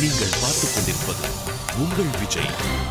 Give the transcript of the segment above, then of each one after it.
நீங்கள் பார்த்துக் கொண்டிருப்பது உங்கள் விஜய்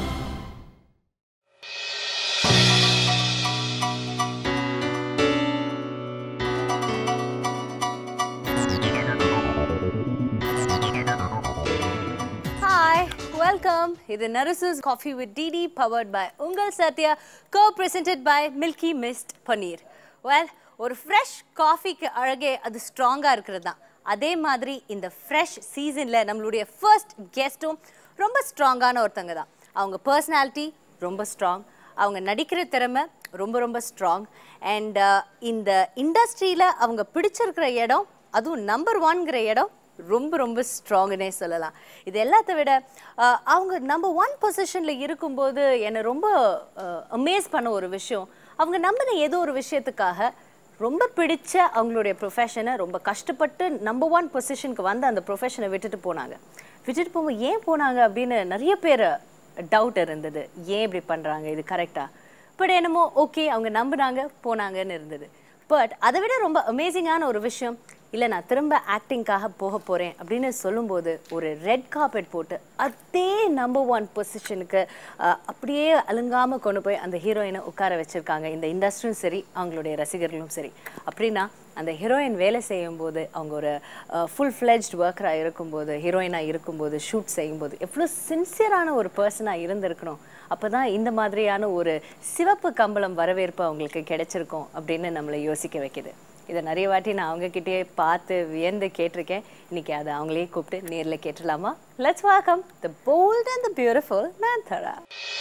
ஹாய் வெல்கம் இது Narasus coffee with DD powered by உங்கள் Sathya co presented by milky mist paneer well ஒரு ஃப்ரெஷ் காஃபிக்கு அழகே அது ஸ்ட்ராங்காக இருக்கிறது தான் அதே மாதிரி இந்த ஃப்ரெஷ் சீசனில் நம்மளுடைய ஃபர்ஸ்ட் கெஸ்ட்டும் ரொம்ப ஸ்ட்ராங்கான ஒருத்தங்க தான் அவங்க பர்சனாலிட்டி ரொம்ப ஸ்ட்ராங் அவங்க நடிக்கிற திறமை ரொம்ப ரொம்ப ஸ்ட்ராங் அண்ட் இந்த இண்டஸ்ட்ரியில் அவங்க பிடிச்சிருக்கிற இடம் அதுவும் நம்பர் ஒன்ங்கிற இடம் ரொம்ப ரொம்ப ஸ்ட்ராங்குன்னே சொல்லலாம் இது எல்லாத்த விட அஹ், அவங்க நம்பர் ஒன் பொசிஷனில் இருக்கும்போது என்னை ரொம்ப அமேஸ் பண்ண ஒரு விஷயம் அவங்க நம்பின ஏதோ ஒரு விஷயத்துக்காக ரொம்ப பிடிச்ச அவங்களுடைய ப்ரொஃபஷனை ரொம்ப கஷ்டப்பட்டு நம்பர் ஒன் பொசிஷனுக்கு வந்து அந்த ப்ரொஃபஷனை விட்டுட்டு போனாங்க விட்டுட்டு போகும்போது ஏன் போனாங்க அப்படின்னு நிறைய பேர் டவுட் இருந்தது ஏன் இப்படி பண்ணுறாங்க இது கரெக்டாக பட் என்னமோ ஓகே அவங்க நம்பினாங்க போனாங்கன்னு இருந்தது பட் அதை விட ரொம்ப அமேசிங்கான ஒரு விஷயம் இல்லை நான் திரும்ப ஆக்டிங்காக போக போகிறேன் அப்படின்னு சொல்லும்போது ஒரு ரெட் கார்பெட் போட்டு அதே நம்பர் ஒன் பொசிஷனுக்கு அப்படியே அலுங்காமல் கொண்டு போய் அந்த ஹீரோயினை உட்கார வச்சுருக்காங்க இந்த இண்டஸ்ட்ரியும் சரி அவங்களுடைய ரசிகர்களும் சரி அப்படின்னா அந்த ஹீரோயின் வேலை செய்யும்போது அவங்க ஒரு ஃபுல் ஃப்ளெஜ்ட் ஒர்க்கராக இருக்கும்போது ஹீரோயினாக இருக்கும்போது ஷூட் செய்யும்போது எவ்வளோ சின்சியரான ஒரு பர்சனாக இருந்திருக்கணும் அப்போ தான் இந்த மாதிரியான ஒரு சிவப்பு கம்பளம் வரவேற்பு அவங்களுக்கு கிடைச்சிருக்கும் அப்படின்னு நம்மளை யோசிக்க வைக்குது இதை நிறைய வாட்டி நான் அவங்க கிட்டேயே பார்த்து வியந்து கேட்டிருக்கேன் இன்னைக்கு அதை அவங்களே கூப்பிட்டு நேரில் கேட்டுடலாமா let's welcome the bold and the beautiful Nayanthara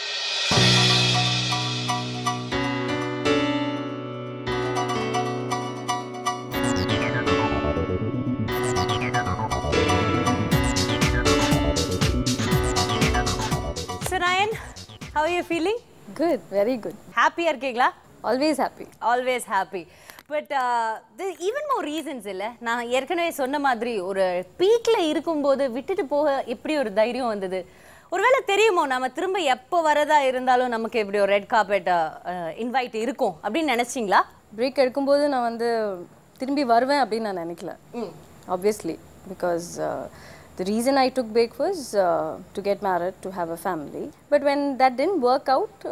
Sarayan, how are you feeling? Good, very good. ஹாப்பியாக இருக்கீங்களா Always happy. Always happy but even more reasons இல்லை நான் ஏற்கனவே சொன்ன மாதிரி ஒரு பீக்கில் இருக்கும்போது விட்டுட்டு போக எப்படி ஒரு தைரியம் வந்தது ஒருவேளை தெரியுமோ நம்ம திரும்ப எப்போ வரதா இருந்தாலும் நமக்கு இப்படி ஒரு ரெட் கார்பெட் இன்வைட் இருக்கும் அப்படின்னு நினைச்சிங்களா பிரேக் எடுக்கும்போது நான் வந்து திரும்பி வருவேன் அப்படின்னு நான் நினைக்கல obviously because the reason I took break was to get married to have a family but when that didn't work out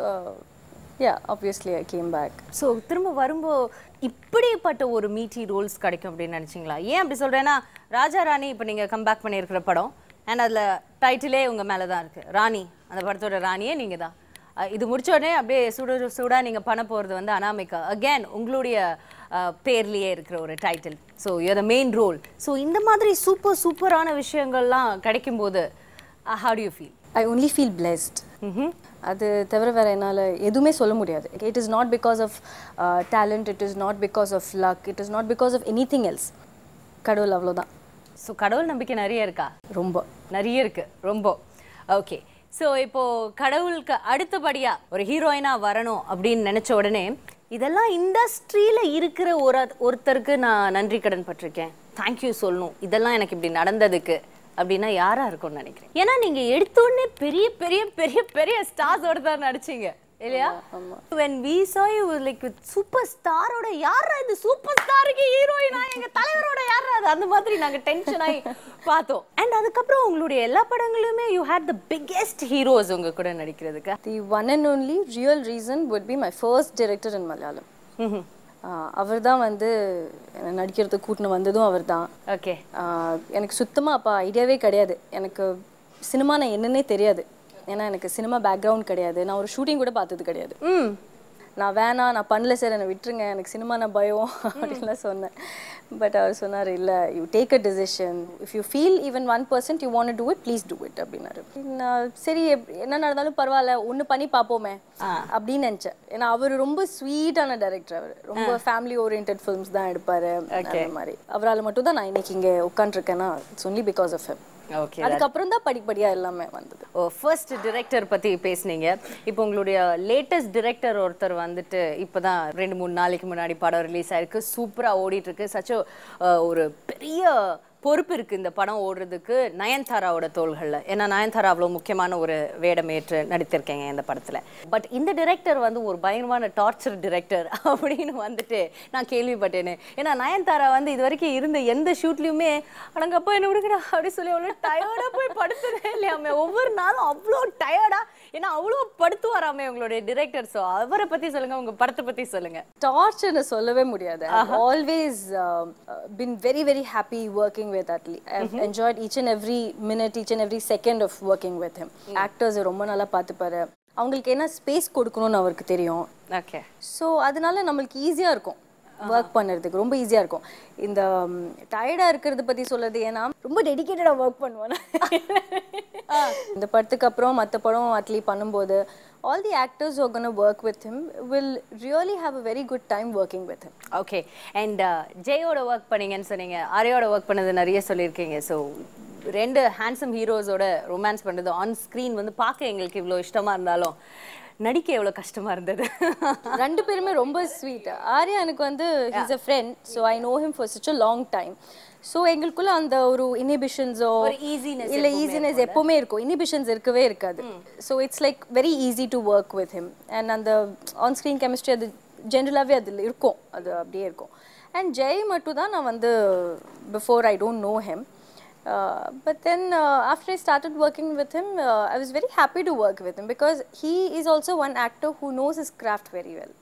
yeah obviously I came back so திரும்ப வரும்போ இப்படிப்பட்ட ஒரு மீட்டி ரோல்ஸ் கிடைக்கும் அப்படின்னு நினச்சிங்களா ஏன் அப்படி சொல்கிறேன்னா ராஜா ராணி இப்போ நீங்கள் கம்பேக் பண்ணியிருக்கிற படம் அண்ட் அதில் டைட்டிலே உங்கள் மேலே தான் இருக்குது ராணி அந்த படத்தோட ராணியே நீங்கள் தான் அஹ் இது முடிச்ச உடனே அப்படியே சுட சூடாக நீங்கள் பண்ண போகிறது வந்து அனாமிகா அகேன் உங்களுடைய அஹ், பேர்லயே இருக்கிற ஒரு title so you the main role so இந்த மாதிரி சூப்பர் சூப்பரான விஷயங்கள்லாம் கிடைக்கும்போது how do you feel I only feel blessed அது தவிர வேற என்னால் எதுவுமே சொல்ல முடியாது it is not because of talent it is not because of luck it is not because of anything else கடவுள் அவ்வளோதான் ஸோ கடவுள் நம்பிக்கை நிறைய இருக்கா ரொம்ப நிறைய இருக்கு ரொம்ப ஓகே ஸோ இப்போ கடவுளுக்கு அடுத்தபடியா ஒரு ஹீரோயினா வரணும் அப்படின்னு நினைச்ச உடனே இதெல்லாம் இண்டஸ்ட்ரியில இருக்கிற ஒரு ஒருத்தருக்கு நான் நன்றி கடன் பட்டிருக்கேன் தேங்க்யூ சொல்லணும் இதெல்லாம் எனக்கு இப்படி நடந்ததுக்கு அப்படின்னா யாரா இருக்கும்னு நினைக்கிறேன் ஏன்னா நீங்க எடுத்த உடனே பெரிய பெரிய பெரிய பெரிய ஸ்டார்ஸோட தான் நடிச்சீங்க இல்லையா when we saw you like with super ஸ்டாரோட யாரா இது சூப்பர் ஸ்டாருக்கு ஹீரோயினா எங்க தலைவரோட யாரா அது அந்த மாதிரி நாங்க டென்ஷன் ஆகி பார்த்தோம் அண்ட் அதுக்கப்புறம் உங்களுடைய எல்லா படங்களுமே you had the biggest heroes உங்க கூட நடிக்கிறதுக்கு the one and only real reason would be my first director in Malayalam அவர் தான் வந்து என்னை நடிக்கிறதுக்கு கூட்டின்னு வந்ததும் அவர் தான் ஓகே எனக்கு சுத்தமாக அப்போ ஐடியாவே கிடையாது எனக்கு சினிமா நான் என்னன்னே தெரியாது ஏன்னா எனக்கு சினிமா பேக்ரவுண்ட் கிடையாது நான் ஒரு ஷூட்டிங் கூட பார்த்தது கிடையாது ம் நான் வேணாம் நான் பண்ணல சார் என்னை விட்டுருங்க எனக்கு சினிமா நான் பயம் அப்படின்லாம் சொன்னேன் பட் அவர் சொன்னார் இல்லை you take a decision if you feel even one percent you want do it please do it அப்படின்னாரு நான் சரி எப்- என்ன நடந்தாலும் பரவாயில்ல ஒன்று பண்ணி பார்ப்போமே அப்படின்னு நினச்சேன் ஏன்னா அவர் ரொம்ப ஸ்வீட்டான டைரக்டர் அவர் ரொம்ப ஃபேமிலி ஓரியன்ட் ஃபிலிம்ஸ் தான் எடுப்பார் அந்த மாதிரி அவரால் மட்டும் தான் நான் இன்னைக்கு இங்கே உட்காந்துருக்கேன்னா it's only because of him okay அதுக்கப்புறம் தான் படிப்படியாக எல்லாமே வந்தது ஓ ஃபர்ஸ்ட் டிரெக்டர் பத்தி பேசுனீங்க இப்போ உங்களுடைய லேட்டஸ்ட் டிரெக்டர் ஒருத்தர் வந்துட்டு இப்போதான் ரெண்டு மூணு நாளைக்கு முன்னாடி படம் ரிலீஸ் ஆயிருக்கு சூப்பரா ஓடிட்டு இருக்கு சச்ச ஒரு பெரிய பொறுப்பு இருக்கு இந்த படம் ஓடுறதுக்கு நயன்தாராவோட தோள்கள்ல ஏன்னா நயன்தாரா அவ்வளோ முக்கியமான ஒரு வேடமேற்று நடித்திருக்கேங்க இந்த படத்துல பட் இந்த டிரெக்டர் வந்து ஒரு பயங்கரமான டார்ச்சர் டிரெக்டர் அப்படின்னு வந்துட்டு நான் கேள்விப்பட்டேனே ஏன்னா நயன்தாரா வந்து இது வரைக்கும் இருந்த எந்த ஷூட்லயுமே அடங்கப்பா என்ன விடுங்கடா அப்படி சொல்லி அவ்வளோ டயர்டா போய் படுத்துறே இல்லையாமே ஒவ்வொரு நாளும் அவ்வளோ டயர்டா ஏன்னா அவ்வளோ படுத்துவாராமே உங்களுடைய டிரெக்டர் ஸோ அவரை பத்தி சொல்லுங்க உங்க படத்தை பத்தி சொல்லுங்க டார்ச்சர்னு சொல்லவே முடியாது always been very very happy working with Atlee I enjoyed each and every minute each and every second of working with him actors ரொம்ப நல்லா பார்த்துப்பாரு அவங்களுக்கு என்ன ஸ்பேஸ் கொடுக்கணும்னு அவருக்கு தெரியும் ஓகே ஸோ அதனால நம்மளுக்கு ஈஸியாக இருக்கும் ஒர்க் பண்ணுறதுக்கு ரொம்ப ஈஸியாக இருக்கும் இந்த டயர்டாக இருக்கிறத பற்றி சொல்றது ஏன்னா ரொம்ப டெடிக்கேட்டடாக ஒர்க் பண்ணுவேன் நான். இந்த படத்துக்கு அப்புறம் மற்ற படம் அட்லி பண்ணும்போது all the actors are can work with him will really have a very good time working with him okay and ஜெயோட ஒர்க் பண்ணீங்கன்னு சொன்னீங்க ஆரியோட ஒர்க் பண்ணது நிறைய சொல்லியிருக்கீங்க ஸோ ரெண்டு ஹேண்ட்ஸம் ஹீரோஸோட ரொமான்ஸ் பண்ணுறது ஆன் ஸ்க்ரீன் வந்து பார்க்க எங்களுக்கு இவ்வளோ இஷ்டமா இருந்தாலும் நடிக்க எவ்வளோ கஷ்டமா இருந்தது ரெண்டு பேருமே ரொம்ப ஸ்வீட் ஆர்யா எனக்கு வந்து he's a friend so I know him for such a long time so எங்களுக்குள்ள அந்த ஒரு இனிபிஷன்ஸோ ஒரு easiness இல்ல ஈஸினஸ் எப்பவுமே இருக்கும் இனிபிஷன்ஸ் இருக்கவே இருக்காது so it's like very easy to work with him and அந்த ஆன் ஸ்க்ரீன் கெமிஸ்ட்ரி அது ஜென்ரலாகவே அதில் இருக்கும் அது அப்படியே இருக்கும் அண்ட் ஜெய் மட்டும் தான் நான் வந்து before I don't know him Uh, but then uh, after I started working with him, uh, I was very happy to work with him because he is also one actor who knows his craft very well.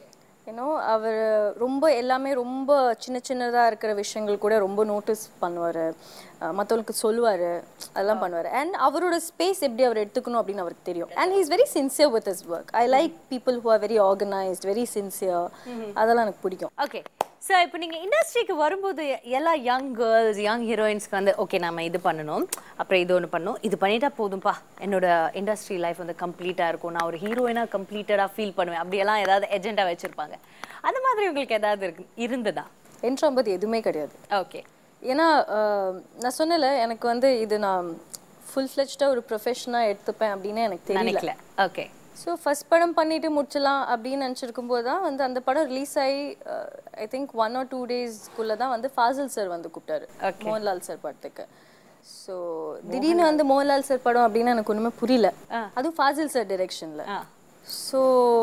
You know அவர் ரொம்ப எல்லாமே ரொம்ப சின்ன சின்னதாக இருக்கிற விஷயங்கள் கூட ரொம்ப நோட்டீஸ் பண்ணுவார் மற்றவங்களுக்கு சொல்லுவார் அதெல்லாம் பண்ணுவார் அண்ட் அவரோட ஸ்பேஸ் எப்படி அவர் எடுத்துக்கணும் அப்படின்னு அவருக்கு தெரியும் and he is very sincere with his work I like people who are very organised very sincere அதெல்லாம் எனக்கு பிடிக்கும் ஓகே ஸோ இப்போ நீங்கள் இண்டஸ்ட்ரிக்கு வரும்போது எல்லா யங் கேர்ள்ஸ் யங் ஹீரோயின்ஸ்க்கு வந்து ஓகே நம்ம இது பண்ணணும் அப்புறம் இது ஒன்று பண்ணணும் இது பண்ணிட்டா போதும்பா என்னோட இண்டஸ்ட்ரி லைஃப் வந்து கம்ப்ளீட்டாக இருக்கும் நான் ஒரு ஹீரோயினாக கம்ப்ளீட்டடாக ஃபீல் பண்ணுவேன் அப்படியெல்லாம் ஏதாவது எஜெண்டாக வச்சுருப்பாங்க அந்த மாதிரி உங்களுக்கு ஏதாவது இருக்கு இருந்ததா என்ட்ராம்பது எதுவுமே கிடையாது ஓகே ஏன்னா அஹ், நான் சொன்னல எனக்கு வந்து இது நான் ஃபுல் ஃப்ளெஜ்டாக ஒரு ப்ரொஃபஷனாக எடுத்துப்பேன் அப்படின்னு எனக்கு தெரியல நினைக்கல ஓகே ஸோ ஃபர்ஸ்ட் படம் பண்ணிட்டு முடிச்சலாம் அப்படின்னு நினச்சிருக்கும் போது தான் வந்து அந்த படம் ரிலீஸ் ஆகி I think one or two டேஸ்க்குள்ளே தான் வந்து ஃபாசில் சார் வந்து கூப்பிட்டாரு மோகன்லால் சார் படத்துக்கு ஸோ திடீர்னு வந்து மோகன்லால் சார் படம் அப்படின்னு எனக்கு ஒன்றுமே புரியல அதுவும் ஃபாசில் சார் டிரெக்ஷனில் ஆ ஸோ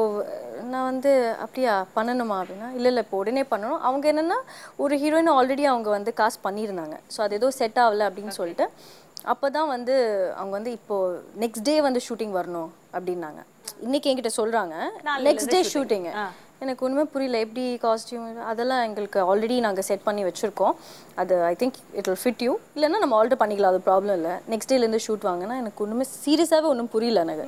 நான் வந்து அப்படியா பண்ணணுமா அப்படின்னா இல்லை இல்லை இப்போ உடனே பண்ணணும் அவங்க என்னென்னா ஒரு ஹீரோயின் ஆல்ரெடி அவங்க வந்து காசு பண்ணியிருந்தாங்க ஸோ அது ஏதோ செட் ஆகல அப்படின்னு சொல்லிட்டு அப்போ தான் வந்து அவங்க வந்து இப்போ நெக்ஸ்ட் டே வந்து ஷூட்டிங் வரணும் அப்படின்னாங்க இன்னைக்கு என்கிட்ட சொல்கிறாங்க நெக்ஸ்ட் டே ஷூட்டிங்கு எனக்கு ஒன்றுமே புரியல எப்படி காஸ்டியூம் அதெல்லாம் எங்களுக்கு ஆல்ரெடி நாங்கள் செட் பண்ணி வச்சுருக்கோம் அது I think it will fit you இல்லைன்னா நம்ம ஆல்ரெடி பண்ணிக்கலாம் அது ப்ராப்ளம் இல்லை நெக்ஸ்ட் டேலேருந்து ஷூட் வாங்கினா எனக்கு ஒன்றுமே சீரியஸாகவே ஒன்றும் புரியல எனக்கு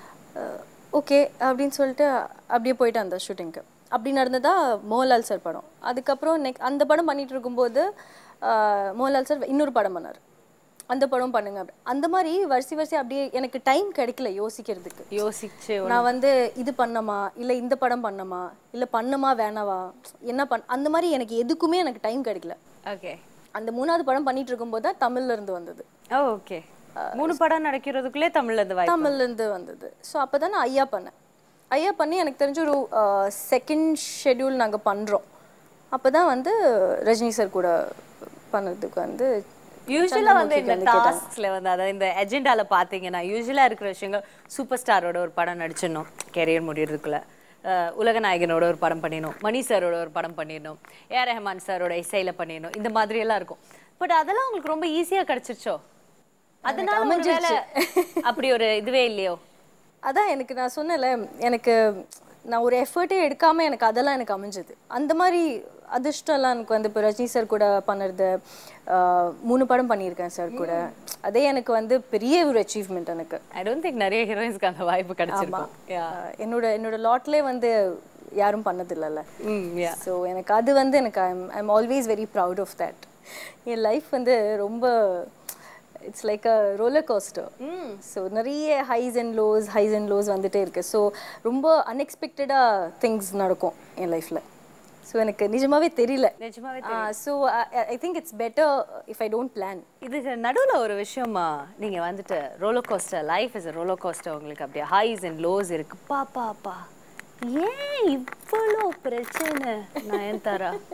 ஓகே அப்படின்னு சொல்லிட்டு அப்படியே போயிட்டு அந்த ஷூட்டிங்க்கு அப்படி நடந்ததா மோகன்லால் சார் படம் அதுக்கப்புறம் நெக் அந்த படம் பண்ணிட்டு இருக்கும்போது ஆஹ், மோகன்லால் சார் இன்னொரு படம் பண்ணார் அந்த படம் பண்ணுங்க அப்படி அந்த மாதிரி வரிசை வரிசை அப்படியே எனக்கு டைம் கிடைக்கல யோசிக்கிறதுக்கு யோசிச்சு நான் வந்து இது பண்ணமா இல்லை இந்த படம் பண்ணமா இல்லை பண்ணுமா வேணாவா என்ன பண் அந்த மாதிரி எனக்கு எதுக்குமே எனக்கு டைம் கிடைக்கல ஓகே அந்த மூணாவது படம் பண்ணிட்டு இருக்கும்போது தான் தமிழ்ல இருந்து வந்தது ஓகே மூணு படம் நடக்கிறதுக்குள்ளே தமிழ்ல இருந்து வாய்ப்பு தமிழ்ல இருந்து வந்தது ஸோ அப்போ தான் நான் ஐயா பண்ணேன் ஐயா பண்ணி எனக்கு தெரிஞ்ச ஒரு செகண்ட் ஷெட்யூல் நாங்கள் பண்ணுறோம் அப்போ தான் வந்து ரஜினி சார் கூட பண்ணதுக்கு வந்து யூஸ்வலா வந்து இந்த டாஸ்க்ல வந்து அதாவது இந்த எஜெண்டால பாத்தீங்கன்னா யூஸ்வலா இருக்கிற விஷயங்கள் சூப்பர் ஸ்டாரோட ஒரு படம் நடிச்சிடணும் கெரியர் முடியறதுக்குள்ள அஹ் உலக நாயகனோட ஒரு படம் பண்ணிடணும் மணி சாரோட ஒரு படம் பண்ணிடணும் ஏ ஆர் ரஹ்மான் சாரோட இசையில பண்ணிடணும் இந்த மாதிரி எல்லாம் இருக்கும் பட் அதெல்லாம் உங்களுக்கு ரொம்ப ஈஸியா கிடைச்சிருச்சோ அதனால ஒருவேளை அப்படி ஒரு இதுவே இல்லையோ அதான் எனக்கு நான் சொன்னேன்ல எனக்கு நான் ஒரு எஃபர்ட்டே எடுக்காம எனக்கு அதெல்லாம் எனக்கு அமைஞ்சது அந்த மாதிரி அதிர்ஷ்டம்லாம் எனக்கு வந்து இப்போ ரஜினி சார் கூட பண்ணுறது ஆஹ், மூணு படம் பண்ணியிருக்கேன் சார் கூட அதே எனக்கு வந்து பெரிய ஒரு அச்சீவ்மெண்ட் எனக்கு ஐ டோன்ட் திங்க் நிறைய ஹீரோயின்ஸ்க்கு அந்த வாய்ப்பு கிடைச்சிருக்கும் Yeah. ஆஹ், என்னோட என்னோட லாட்லேயே வந்து யாரும் பண்ணதில்லைல்ல ம் yeah. ஸோ எனக்கு அது வந்து எனக்கு I'm I'm always very proud of that என் லைஃப் வந்து ரொம்ப it's like a roller coaster so நிறைய highs and lows highs and lows வந்துட்டே இருக்கு ஸோ ரொம்ப அன்எக்ஸ்பெக்டடாக திங்ஸ் நடக்கும் என் லைஃப்பில் ஸோ எனக்கு நிஜமாவே தெரியல நிஜமாவே so I think it's better if I don't plan இது நடுவுல ஒரு விஷயமா நீங்க வந்துட்டு roller coaster life is roller coaster உங்களுக்கு அப்படியே ஹைஸ் அண்ட் லோஸ் இருக்கு பா பா பா ஏன் இவ்வளோ பிரச்சனை நயன்தாரா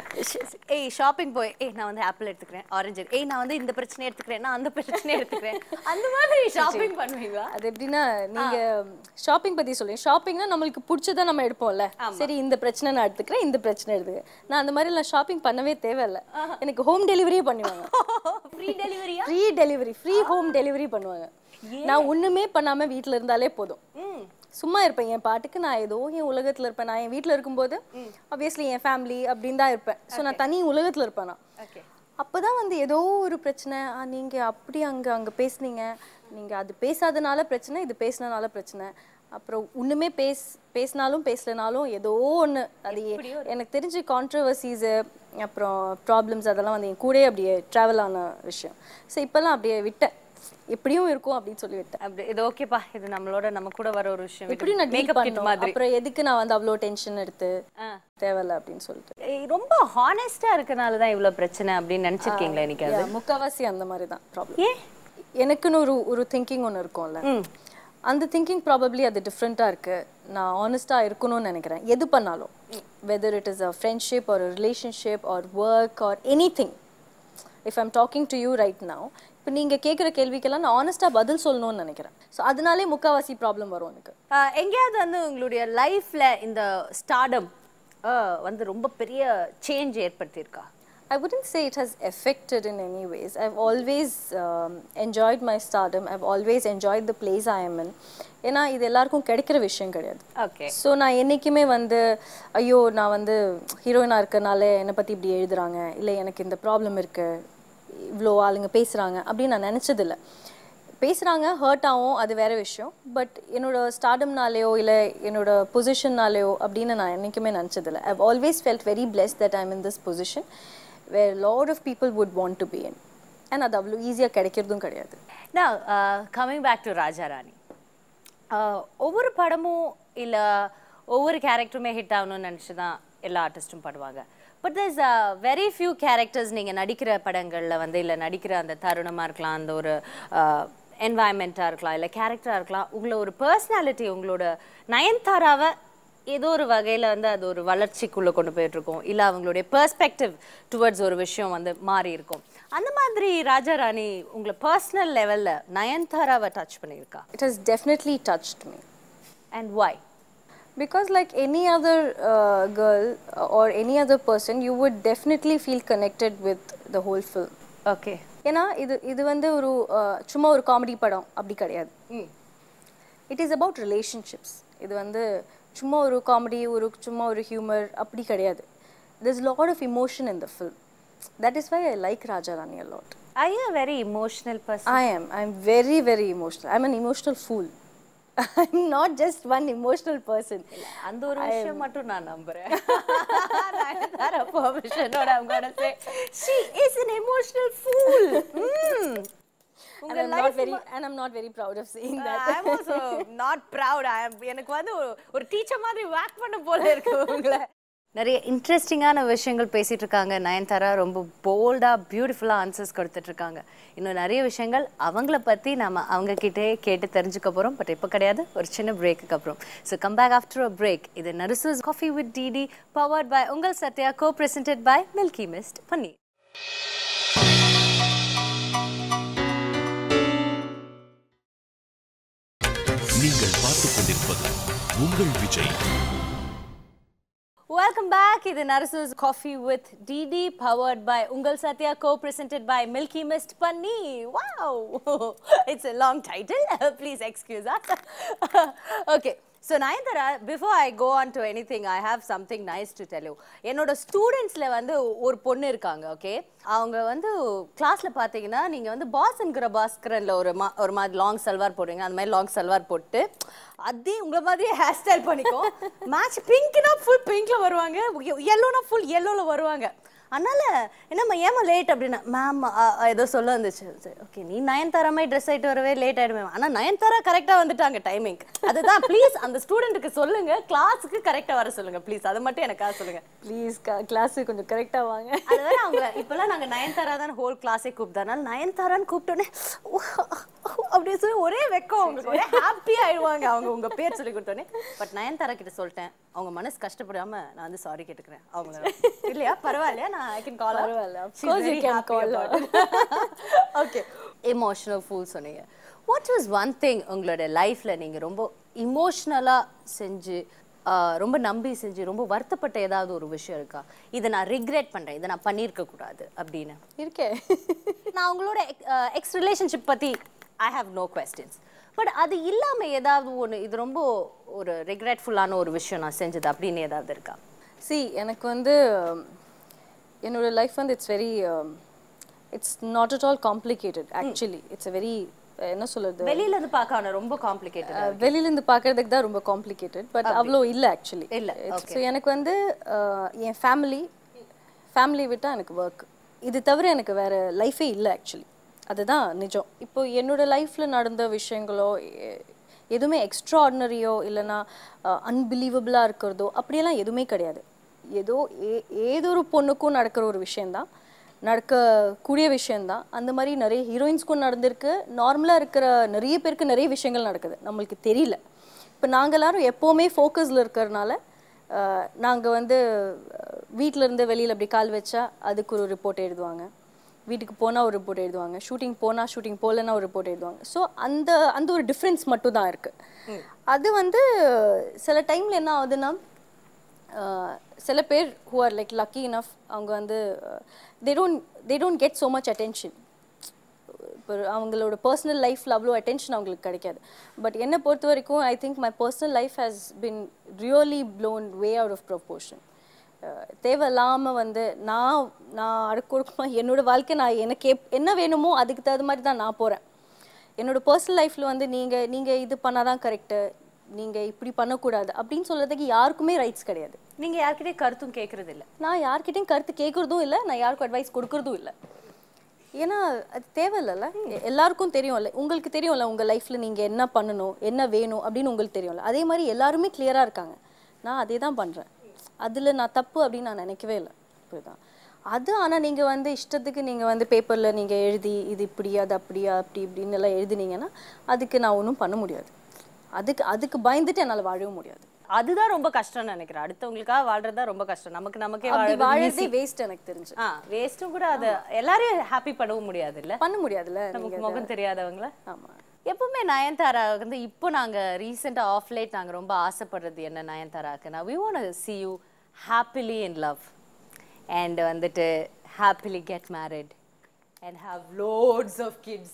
ஏய் ஷாப்பிங் போய் ஏய் நான் வந்து ஆப்பிள் எடுத்துக்கிறேன் ஆரஞ்சு ஏய் நான் வந்து இந்த பிரச்சனை எடுத்துக்கிறேன் நான் அந்த பிரச்சனை எடுத்துக்கிறேன் அந்த மாதிரி ஷாப்பிங் பண்ணுவீங்களா அது எப்படின்னா நீங்க ஷாப்பிங் பத்தி சொல்லுங்க ஷாப்பிங்னா நம்மளுக்கு பிடிச்சதை நம்ம எடுப்போம்ல சரி இந்த பிரச்சனை நான் எடுத்துக்கிறேன் இந்த பிரச்சனை எடுத்துக்கிறேன் நான் அந்த மாதிரி நான் ஷாப்பிங் பண்ணவே தேவையில்ல எனக்கு ஹோம் டெலிவரியே பண்ணுவாங்க ஃப்ரீ டெலிவரியா free delivery free home delivery பண்ணுவாங்க நான் ஒண்ணுமே பண்ணாம வீட்ல இருந்தாலே போதும் சும்மா இருப்பேன் என் பாட்டுக்கு நான் ஏதோ என் உலகத்துல இருப்பேன் நான் என் வீட்ல இருக்கும்போது ஆப்வியஸ்லி என் ஃபேமிலி அப்படின்னு தான் இருப்பேன் ஸோ நான் தனி உலகத்துல இருப்பேன் நான் ஓகே அப்பதான் வந்து ஏதோ ஒரு பிரச்சனை ஆ, நீங்க அப்படி அங்க அங்க பேசுனீங்க நீங்க அது பேசாதனால பிரச்சனை இது பேசினனால பிரச்சனை அப்புறம் ஒண்ணுமே பேஸ் பேசினாலும் பேசலனாலும் ஏதோ ஒண்ணு அது எ- எனக்கு தெரிஞ்சு கான்ட்ரவர்சிஸு அப்புறம் ப்ராப்ளம்ஸ் அதெல்லாம் வந்து என் கூடயே அப்படியே ட்ராவல் ஆன விஷயம் ஸோ இப்போல்லாம் அப்படியே விட்டேன் எப்படியும் இருக்கும் அப்படின்னு சொல்லி விட்டேன் அப்படி இது ஓகேப்பா இது நம்மளோட நம்ம கூட வர ஒரு விஷயம் எப்படி நான் டீல் மேக்கப் கிட் பண்ணணும் மாதிரி அப்புறம் எதுக்கு நான் வந்து அவ்வளோ டென்ஷன் எடுத்து ஆ. தேவையில்ல அப்படின்னு சொல்லிட்டு ஏய், ரொம்ப ஹானஸ்டா இருக்கனால தான் இவ்வளவு பிரச்சனை அப்படின்னு நினைச்சிருக்கீங்களா இன்னைக்கு அது Yeah, முக்காவாசி அந்த மாதிரி தான் ப்ராப்ளம் ஏன் எனக்குன்னு ஒரு ஒரு திங்கிங் ஒன்று இருக்கும்ல அந்த திங்கிங் ப்ராபப்ளி அது டிஃப்ரெண்ட்டாக இருக்கு நான் ஆனஸ்டாக இருக்கணும்னு நினைக்கிறேன் எது பண்ணாலும் whether it is a friendship ஒரு relationship or work or anything if I'm talking to you right now இப்போ நீங்கள் கேட்குற கேள்விக்கெல்லாம் நான் ஆனஸ்ட்டாக பதில் சொல்லணும்னு நினைக்கிறேன் ஸோ அதனாலே முக்காவாசி ப்ராப்ளம் வரும் எனக்கு ஆஹ், எங்கேயாவது வந்து உங்களுடைய லைஃப்ல இந்த ஸ்டார்டம் வந்து ரொம்ப பெரிய சேஞ்ச் ஏற்படுத்தியிருக்கா I wouldn't say it has affected in any ways. I've always um, enjoyed my stardom. I've always enjoyed the place I am in. ஏன்னா இது எல்லாருக்கும் கிடைக்கிற விஷயம் கிடையாது ஓகே ஸோ நான் என்றைக்குமே வந்து ஐயோ நான் வந்து ஹீரோயினாக இருக்கனால என்னை பற்றி இப்படி எழுதுறாங்க இல்லை எனக்கு இந்த ப்ராப்ளம் இருக்குது இவ்வளோ ஆளுங்க பேசுகிறாங்க அப்படின்னு நான் நினச்சதில்ல பேசுகிறாங்க ஹர்ட் ஆகும் அது வேற விஷயம் பட் என்னோட ஸ்டார்டம்னாலேயோ இல்லை என்னோட பொசிஷன்னாலேயோ அப்படின்னு நான் என்றைக்குமே நினச்சதில்ல I've always felt very bless that I'm in this position where lot of people would want to be in and அது அவ்வளோ ஈஸியாக கிடைக்கிறதும் கிடையாது Now, uh, coming back to Raja Rani uh, ஒவ்வொரு படமும் இல்ல ஒவ்வொரு கேரக்டருமே ஹிட் ஆகணும்னு நினச்சி தான் எல்லா ஆர்டிஸ்ட்டும் படுவாங்க but there's a very few characters நீங்க நடிக்கிற படங்கள்ல வந்து இல்ல நடிக்கிற அந்த தருணமா இருக்கலாம் அந்த ஒரு என்வாயன்மெண்ட்டாக இருக்கலாம் இல்லை கேரக்டராக இருக்கலாம் உங்களை ஒரு பர்சனாலிட்டி உங்களோட நயன்தாராவை ஏதோ ஒரு வகையில் வந்து அது ஒரு வளர்ச்சிக்குள்ளே கொண்டு போயிட்டு இருக்கும் இல்லை அவங்களுடைய பெர்ஸ்பெக்டிவ் டுவர்ட்ஸ் ஒரு விஷயம் வந்து மாறி இருக்கும் அந்த மாதிரி ராஜா ராணி உங்களை பர்சனல் லெவலில் நயன்தாராவை டச் பண்ணியிருக்கா it has definitely touched me and why Because, like any other uh, girl or any other person, you would definitely feel connected with the whole film. Okay ஏன்னா இது இது வந்து ஒரு uh, சும்மா ஒரு காமெடி படம் அப்படி கிடையாது இட் இஸ் அபவுட் ரிலேஷன்ஷிப்ஸ் இது வந்து சும்மா ஒரு காமெடி ஒரு சும்மா ஒரு ஹியூமர் அப்படி கிடையாது there's a lot of emotion in the film that is why i like raja rani a lot I you very emotional person i am i'm very very emotional i'm an emotional fool i'm not just one emotional person அந்த ஒரு விஷயம் மட்டும் நான் நம்புறேன் Nayanthara பெர்மிஷனோட I'm gonna say she is an emotional fool ம். and i'm not very and i'm not very proud of saying that I'm also not proud. I am எனக்கு வந்து ஒரு- ஒரு டீச்சர் மாதிரி வாக் பண்ண போல இருக்கு உங்களை நிறைய இன்ட்ரெஸ்டிங்கான விஷயங்கள் பேசிட்டு இருக்காங்க நயன்தாரா ரொம்ப போல்டா பியூட்டிஃபுல்லா ஆன்சர்ஸ் கொடுத்துட்டு இருக்காங்க இன்னும் நிறைய விஷயங்கள் அவங்கள பத்தி நாம அவங்க கிட்டே கேட்டு தெரிஞ்சுக்க போறோம் பட் இப்போ கிடையாது ஒரு சின்ன பிரேக்குக்கு அப்புறம் so come back after a break இது Narasus coffee with DD powered by உங்கள் Sathya co presented by milky mist paneer நீங்கள் பார்த்துக் கொண்டிருப்பது உங்கள் விஜய் Welcome back. இது Narasus coffee with DD powered by உங்கள் Sathya co presented by milky mist paneer wow it's a long title please excuse okay so Nayanthara before I go on to anything I have something nice to tell you என்னோட ஸ்டூடெண்ட்ஸில் வந்து ஒரு பொண்ணு இருக்காங்க okay அவங்க வந்து கிளாஸில் பார்த்தீங்கன்னா நீங்கள் வந்து பாஸ்ங்கிற பாஸ்கரனில் ஒரு மா ஒரு மாதிரி லாங் சல்வார் போடுவீங்க அந்த மாதிரி லாங் சல்வார் போட்டு அதே உங்களை மாதிரியே ஹேர் ஸ்டைல் பண்ணிக்கோ மேட்ச் பிங்க்னா ஃபுல் பிங்க்ல வருவாங்க எல்லோனா ஃபுல் எல்லோவில் வருவாங்க அதனால என்னம்மா ஏமா லேட் அப்படின்னா மேம் ஏதோ சொல்ல வந்துச்சு ஓகே நீ நயன்தாரா மாதிரி ட்ரெஸ் ஆயிட்டு வரவே லேட் ஆயிடுமே ஆனால் நயன்தாரா கரெக்டாக வந்துட்டாங்க டைமிங் அதுதான் ப்ளீஸ் அந்த ஸ்டூடெண்ட்டுக்கு சொல்லுங்க கிளாஸுக்கு கரெக்டாக வர சொல்லுங்க ப்ளீஸ் அதை மட்டும் எனக்காக சொல்லுங்க ப்ளீஸ் கிளாஸுக்கு கொஞ்சம் கரெக்டாக வாங்க அது வேற அவங்க இப்பெல்லாம் நாங்க நயன்தாரா தான் ஹோல் கிளாஸே கூப்பிட்டா அதனால நயன்தாரான்னு கூப்பிட்டோன்னே அப்படி அப்படி சொல்லி ஒரே வெக்கம் அவங்களுக்கு ஒரே ஹாப்பி ஆயிடுவாங்க அவங்க உங்க பேர் சொல்லி கொடுத்தோன்னே பட் நயன்தாரா கிட்ட சொல்லிட்டேன் அவங்க மனசு கஷ்டப்படாம நான் வந்து சாரி கேட்டுக்கிறேன் அவங்கள இல்லையா பரவாயில்லையா நான் ஐ கேன் கால் பரவாயில்ல. Of course you can call her. Okay emotional fool சொன்னீங்க வாட் வாஸ் ஒன் திங் உங்களோட லைஃப்ல நீங்க ரொம்ப இமோஷ்னலா செஞ்சு ஆஹ், ரொம்ப நம்பி செஞ்சு ரொம்ப வருத்தப்பட்ட ஏதாவது ஒரு விஷயம் இருக்கா இதை நான் ரிக்ரெட் பண்றேன் இதை நான் பண்ணியிருக்க கூடாது அப்படின்னு இருக்கே நான் உங்களோட எக்ஸ் ரிலேஷன்ஷிப் பத்தி I have no questions but அது இல்லாம ஏதாவது ஒன்று இது ரொம்ப ஒரு ரிக்ரெட்ஃபுல்லான ஒரு விஷயம் நான் செஞ்சது அப்படின்னு ஏதாவது இருக்கா சி எனக்கு வந்து um, என்னோட லைஃப் வந்து it's very it's not at all complicated actually it's a very என்ன சொல்றது வெளியில இருந்து பார்க்க ஆனா ரொம்ப காம்ப்ளிகேட்டட் அஹ், வெளியில இருந்து பார்க்கறதுக்கு தான் ரொம்ப காம்ப்ளிகேட்டட் பட் அவ்வளோ இல்லை ஆக்சுவலி இல்ல, ஸோ எனக்கு வந்து அஹ், என் ஃபேமிலி ஃபேமிலி விட்டா எனக்கு ஒர்க் இது தவிர எனக்கு வேற லைஃபே இல்லை ஆக்சுவலி அதுதான் நிஜம் இப்போ என்னோட லைஃப்ல நடந்த விஷயங்களோ எ- எதுவுமே எக்ஸ்ட்ரா ஆர்டினரியோ இல்லைன்னா அன்பிலீவபிளாக இருக்கிறதோ அப்படியெல்லாம் எதுவுமே கிடையாது ஏதோ ஏ ஏதோ ஒரு பொண்ணுக்கும் நடக்கிற ஒரு விஷயந்தான் நடக்கக்கூடிய விஷயந்தான் அந்த மாதிரி நிறைய ஹீரோயின்ஸ்க்கும் நடந்திருக்கு நார்மலாக இருக்கிற நிறைய பேருக்கு நிறைய விஷயங்கள் நடக்குது நம்மளுக்கு தெரியல இப்போ நாங்கள் எல்லாரும் எப்போவுமே ஃபோக்கஸில் இருக்கிறனால நாங்கள் வந்து வீட்டில் இருந்து வெளியில் அப்படி கால் வச்சா அதுக்கு ஒரு ரிப்போர்ட் எழுதுவாங்க வீட்டுக்கு போனால் ஒரு ரிப்போர்ட் எழுதுவாங்க ஷூட்டிங் போனால் ஷூட்டிங் போகலன்னா ஒரு ரிப்போர்ட் எழுதுவாங்க ஸோ அந்த அந்த ஒரு டிஃப்ரென்ஸ் மட்டும் தான் இருக்குது அது வந்து சில டைமில் என்ன ஆகுதுன்னா அஹ், சில பேர் who are like lucky enough அவங்க வந்து they don't they don't get so much attention இப்போ அவங்களோட பர்சனல் லைஃப்பில் அவ்வளோ அட்டென்ஷன் அவங்களுக்கு கிடைக்காது பட் என்னை பொறுத்த வரைக்கும் I think my personal life has been really blown way out of proportion தேவையில்லாமல் வந்து நான் நான் அடுக்கொடுக்குமா என்னோட வாழ்க்கை நான் எனக்கு எப் என்ன வேணுமோ அதுக்கு தகுந்த மாதிரி தான் நான் போகிறேன் என்னோட பர்சனல் லைஃப்பில் வந்து நீங்கள் நீங்கள் இது பண்ணாதான் கரெக்டு நீங்கள் இப்படி பண்ணக்கூடாது அப்படின்னு சொல்கிறதுக்கு யாருக்குமே ரைட்ஸ் கிடையாது நீங்க யார்கிட்டயும் கருத்தும் கேட்கறது இல்ல நான் யார்கிட்டயும் கருத்து கேட்குறதும் இல்லை நான் யாருக்கும் அட்வைஸ் கொடுக்கறதும் இல்லை ஏன்னா அது தேவையில்லைல்ல எ- எல்லாருக்கும் தெரியும்ல உங்களுக்கு தெரியும்ல உங்கள் லைஃப்பில் நீங்கள் என்ன பண்ணணும் என்ன வேணும் அப்படின்னு உங்களுக்கு தெரியும்ல அதே மாதிரி எல்லாருமே கிளியராக இருக்காங்க நான் அதே தான் பண்ணுறேன் அதில் நான் தப்பு அப்படின்னு நான் நினைக்கவே இல்லை இப்படிதான் அது ஆனால் நீங்கள் வந்து இஷ்டத்துக்கு நீங்கள் வந்து பேப்பரில் நீங்கள் எழுதி இது இப்படியா அது அப்படியா அப்படி இப்படின்னு எல்லாம் எழுதுனீங்கன்னா அதுக்கு நான் ஒன்றும் பண்ண முடியாது அதுக்கு அதுக்கு பயந்துட்டு என்னால் வாழவும் முடியாது அதுதான் ரொம்ப கஷ்டம்னு நினைக்கிறேன் அடுத்தவங்களுக்காக வாழ்றது தான் ரொம்ப கஷ்டம் நமக்கு நமக்கே அப்படி வாழ்றது வாழறதே வேஸ்ட் எனக்கு தெரிஞ்சு ஆ வேஸ்ட்டும் கூட அது எல்லாரையும் ஹாப்பி பண்ணவும் முடியாது இல்ல பண்ண முடியாதுல்ல நமக்கு முகம் தெரியாதவங்கள ஆமாம் எப்பவுமே நயன்தாரா வந்து இப்போ நாங்க ரீசெண்டாக ஆஃப் லைட் நாங்க ரொம்ப ஆசைப்படுறது என்ன நயன்தாராக்குன்னா we want see you happily in love and வந்துட்டு happily get married and have loads of kids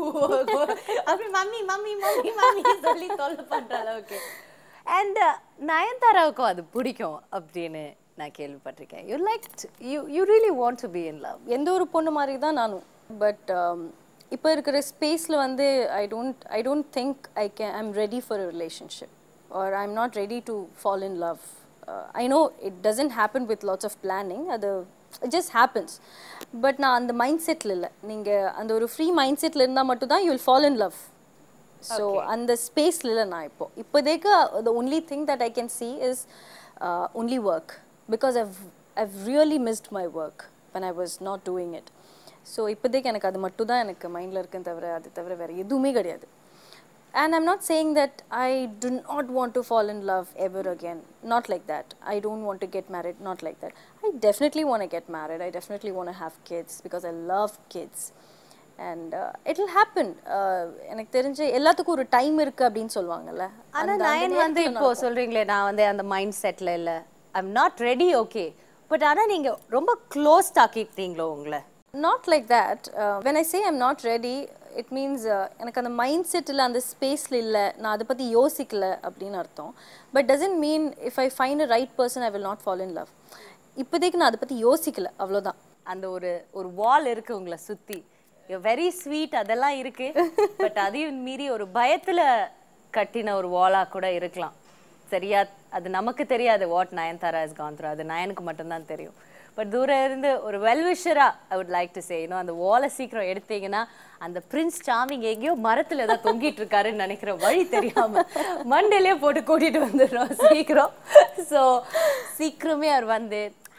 அப்படி மம்மி மம்மி மம்மி மம்மி சொல்லி தொல்லை பண்ற அளவுக்கு அண்ட் நயன்தாராவுக்கும் அது பிடிக்கும் அப்படின்னு நான் கேள்விப்பட்டிருக்கேன் you like you you really want to be in love எந்த ஒரு பொண்ணு மாதிரி தான் நானும் பட் இப்போ இருக்கிற ஸ்பேஸில் வந்து I don't I don't think I can I'm ready for a relationship or I am not ready to fall in love I know it doesn't happen with lots of planning அது just happens but நான் அந்த mind settle இல்லை நீங்கள் அந்த ஒரு free mind settle இருந்தால் மட்டும் தான் you will fall in love so அந்த ஸ்பேஸில் இல்லை நான் இப்போ இப்போதைக்கு the only thing that I can see is only work because I've I've really missed my work when I was not doing it so இப்போதைக்கு எனக்கு அது மட்டும் தான் எனக்கு மைண்டில் இருக்குன்னு தவிர அது தவிர வேறு எதுவுமே கிடையாது And I'm not saying that I do not want to fall in love ever again. Not like that. I don't want to get married. Not like that. I definitely want to get married. I definitely want to have kids because I love kids. And uh, it'll happen. Uh, எனக்கு தெரிஞ்சு எல்லாத்துக்கும் ஒரு time இருக்கு அப்படின்னு சொல்லுவாங்கல்ல ஆனா அந்த- அந்த நயன் வந்து நேரத்துல இப்போ சொல்றீங்களே நான் வந்து அந்த மைண்ட் செட்ல இல்ல I'm not ready okay but ஆனா நீங்க ரொம்ப க்ளோஸ் ஆக்கிட்டீங்களோ உங்களை not like that when I say I'm not ready it means எனக்கு அந்த மைண்ட் செட்டில் அந்த ஸ்பேஸில் இல்லை நான் அதை பற்றி யோசிக்கல அப்படின்னு அர்த்தம் but doesn't mean if I find a right person I will not fall in love இப்போதைக்கு நான் அதை பற்றி யோசிக்கல அவ்வளோதான் அந்த ஒரு ஒரு வால் இருக்கு உங்களை சுத்தி வெரி ஸ்வீட் அதெல்லாம் இருக்கு பட் அதையும் மீறி ஒரு பயத்துல கட்டின ஒரு வாலா கூட இருக்கலாம் சரியா அது நமக்கு தெரியாது what Nayanthara is gone through அது நயனுக்கு மட்டும்தான் தெரியும் பட் தூரம் இருந்து ஒரு வெல்விஷரா I would like to say இன்னும் அந்த வாலை சீக்கிரம் எடுத்தீங்கன்னா அந்த பிரின்ஸ் சாமிங் எங்கேயோ மரத்துல ஏதோ தொங்கிட்டு இருக்காருன்னு நினைக்கிற வழி தெரியாம மண்டையிலே போட்டு கூட்டிட்டு வந்துடுறோம் சீக்கிரம் ஸோ சீக்கிரமே அவர் வந்து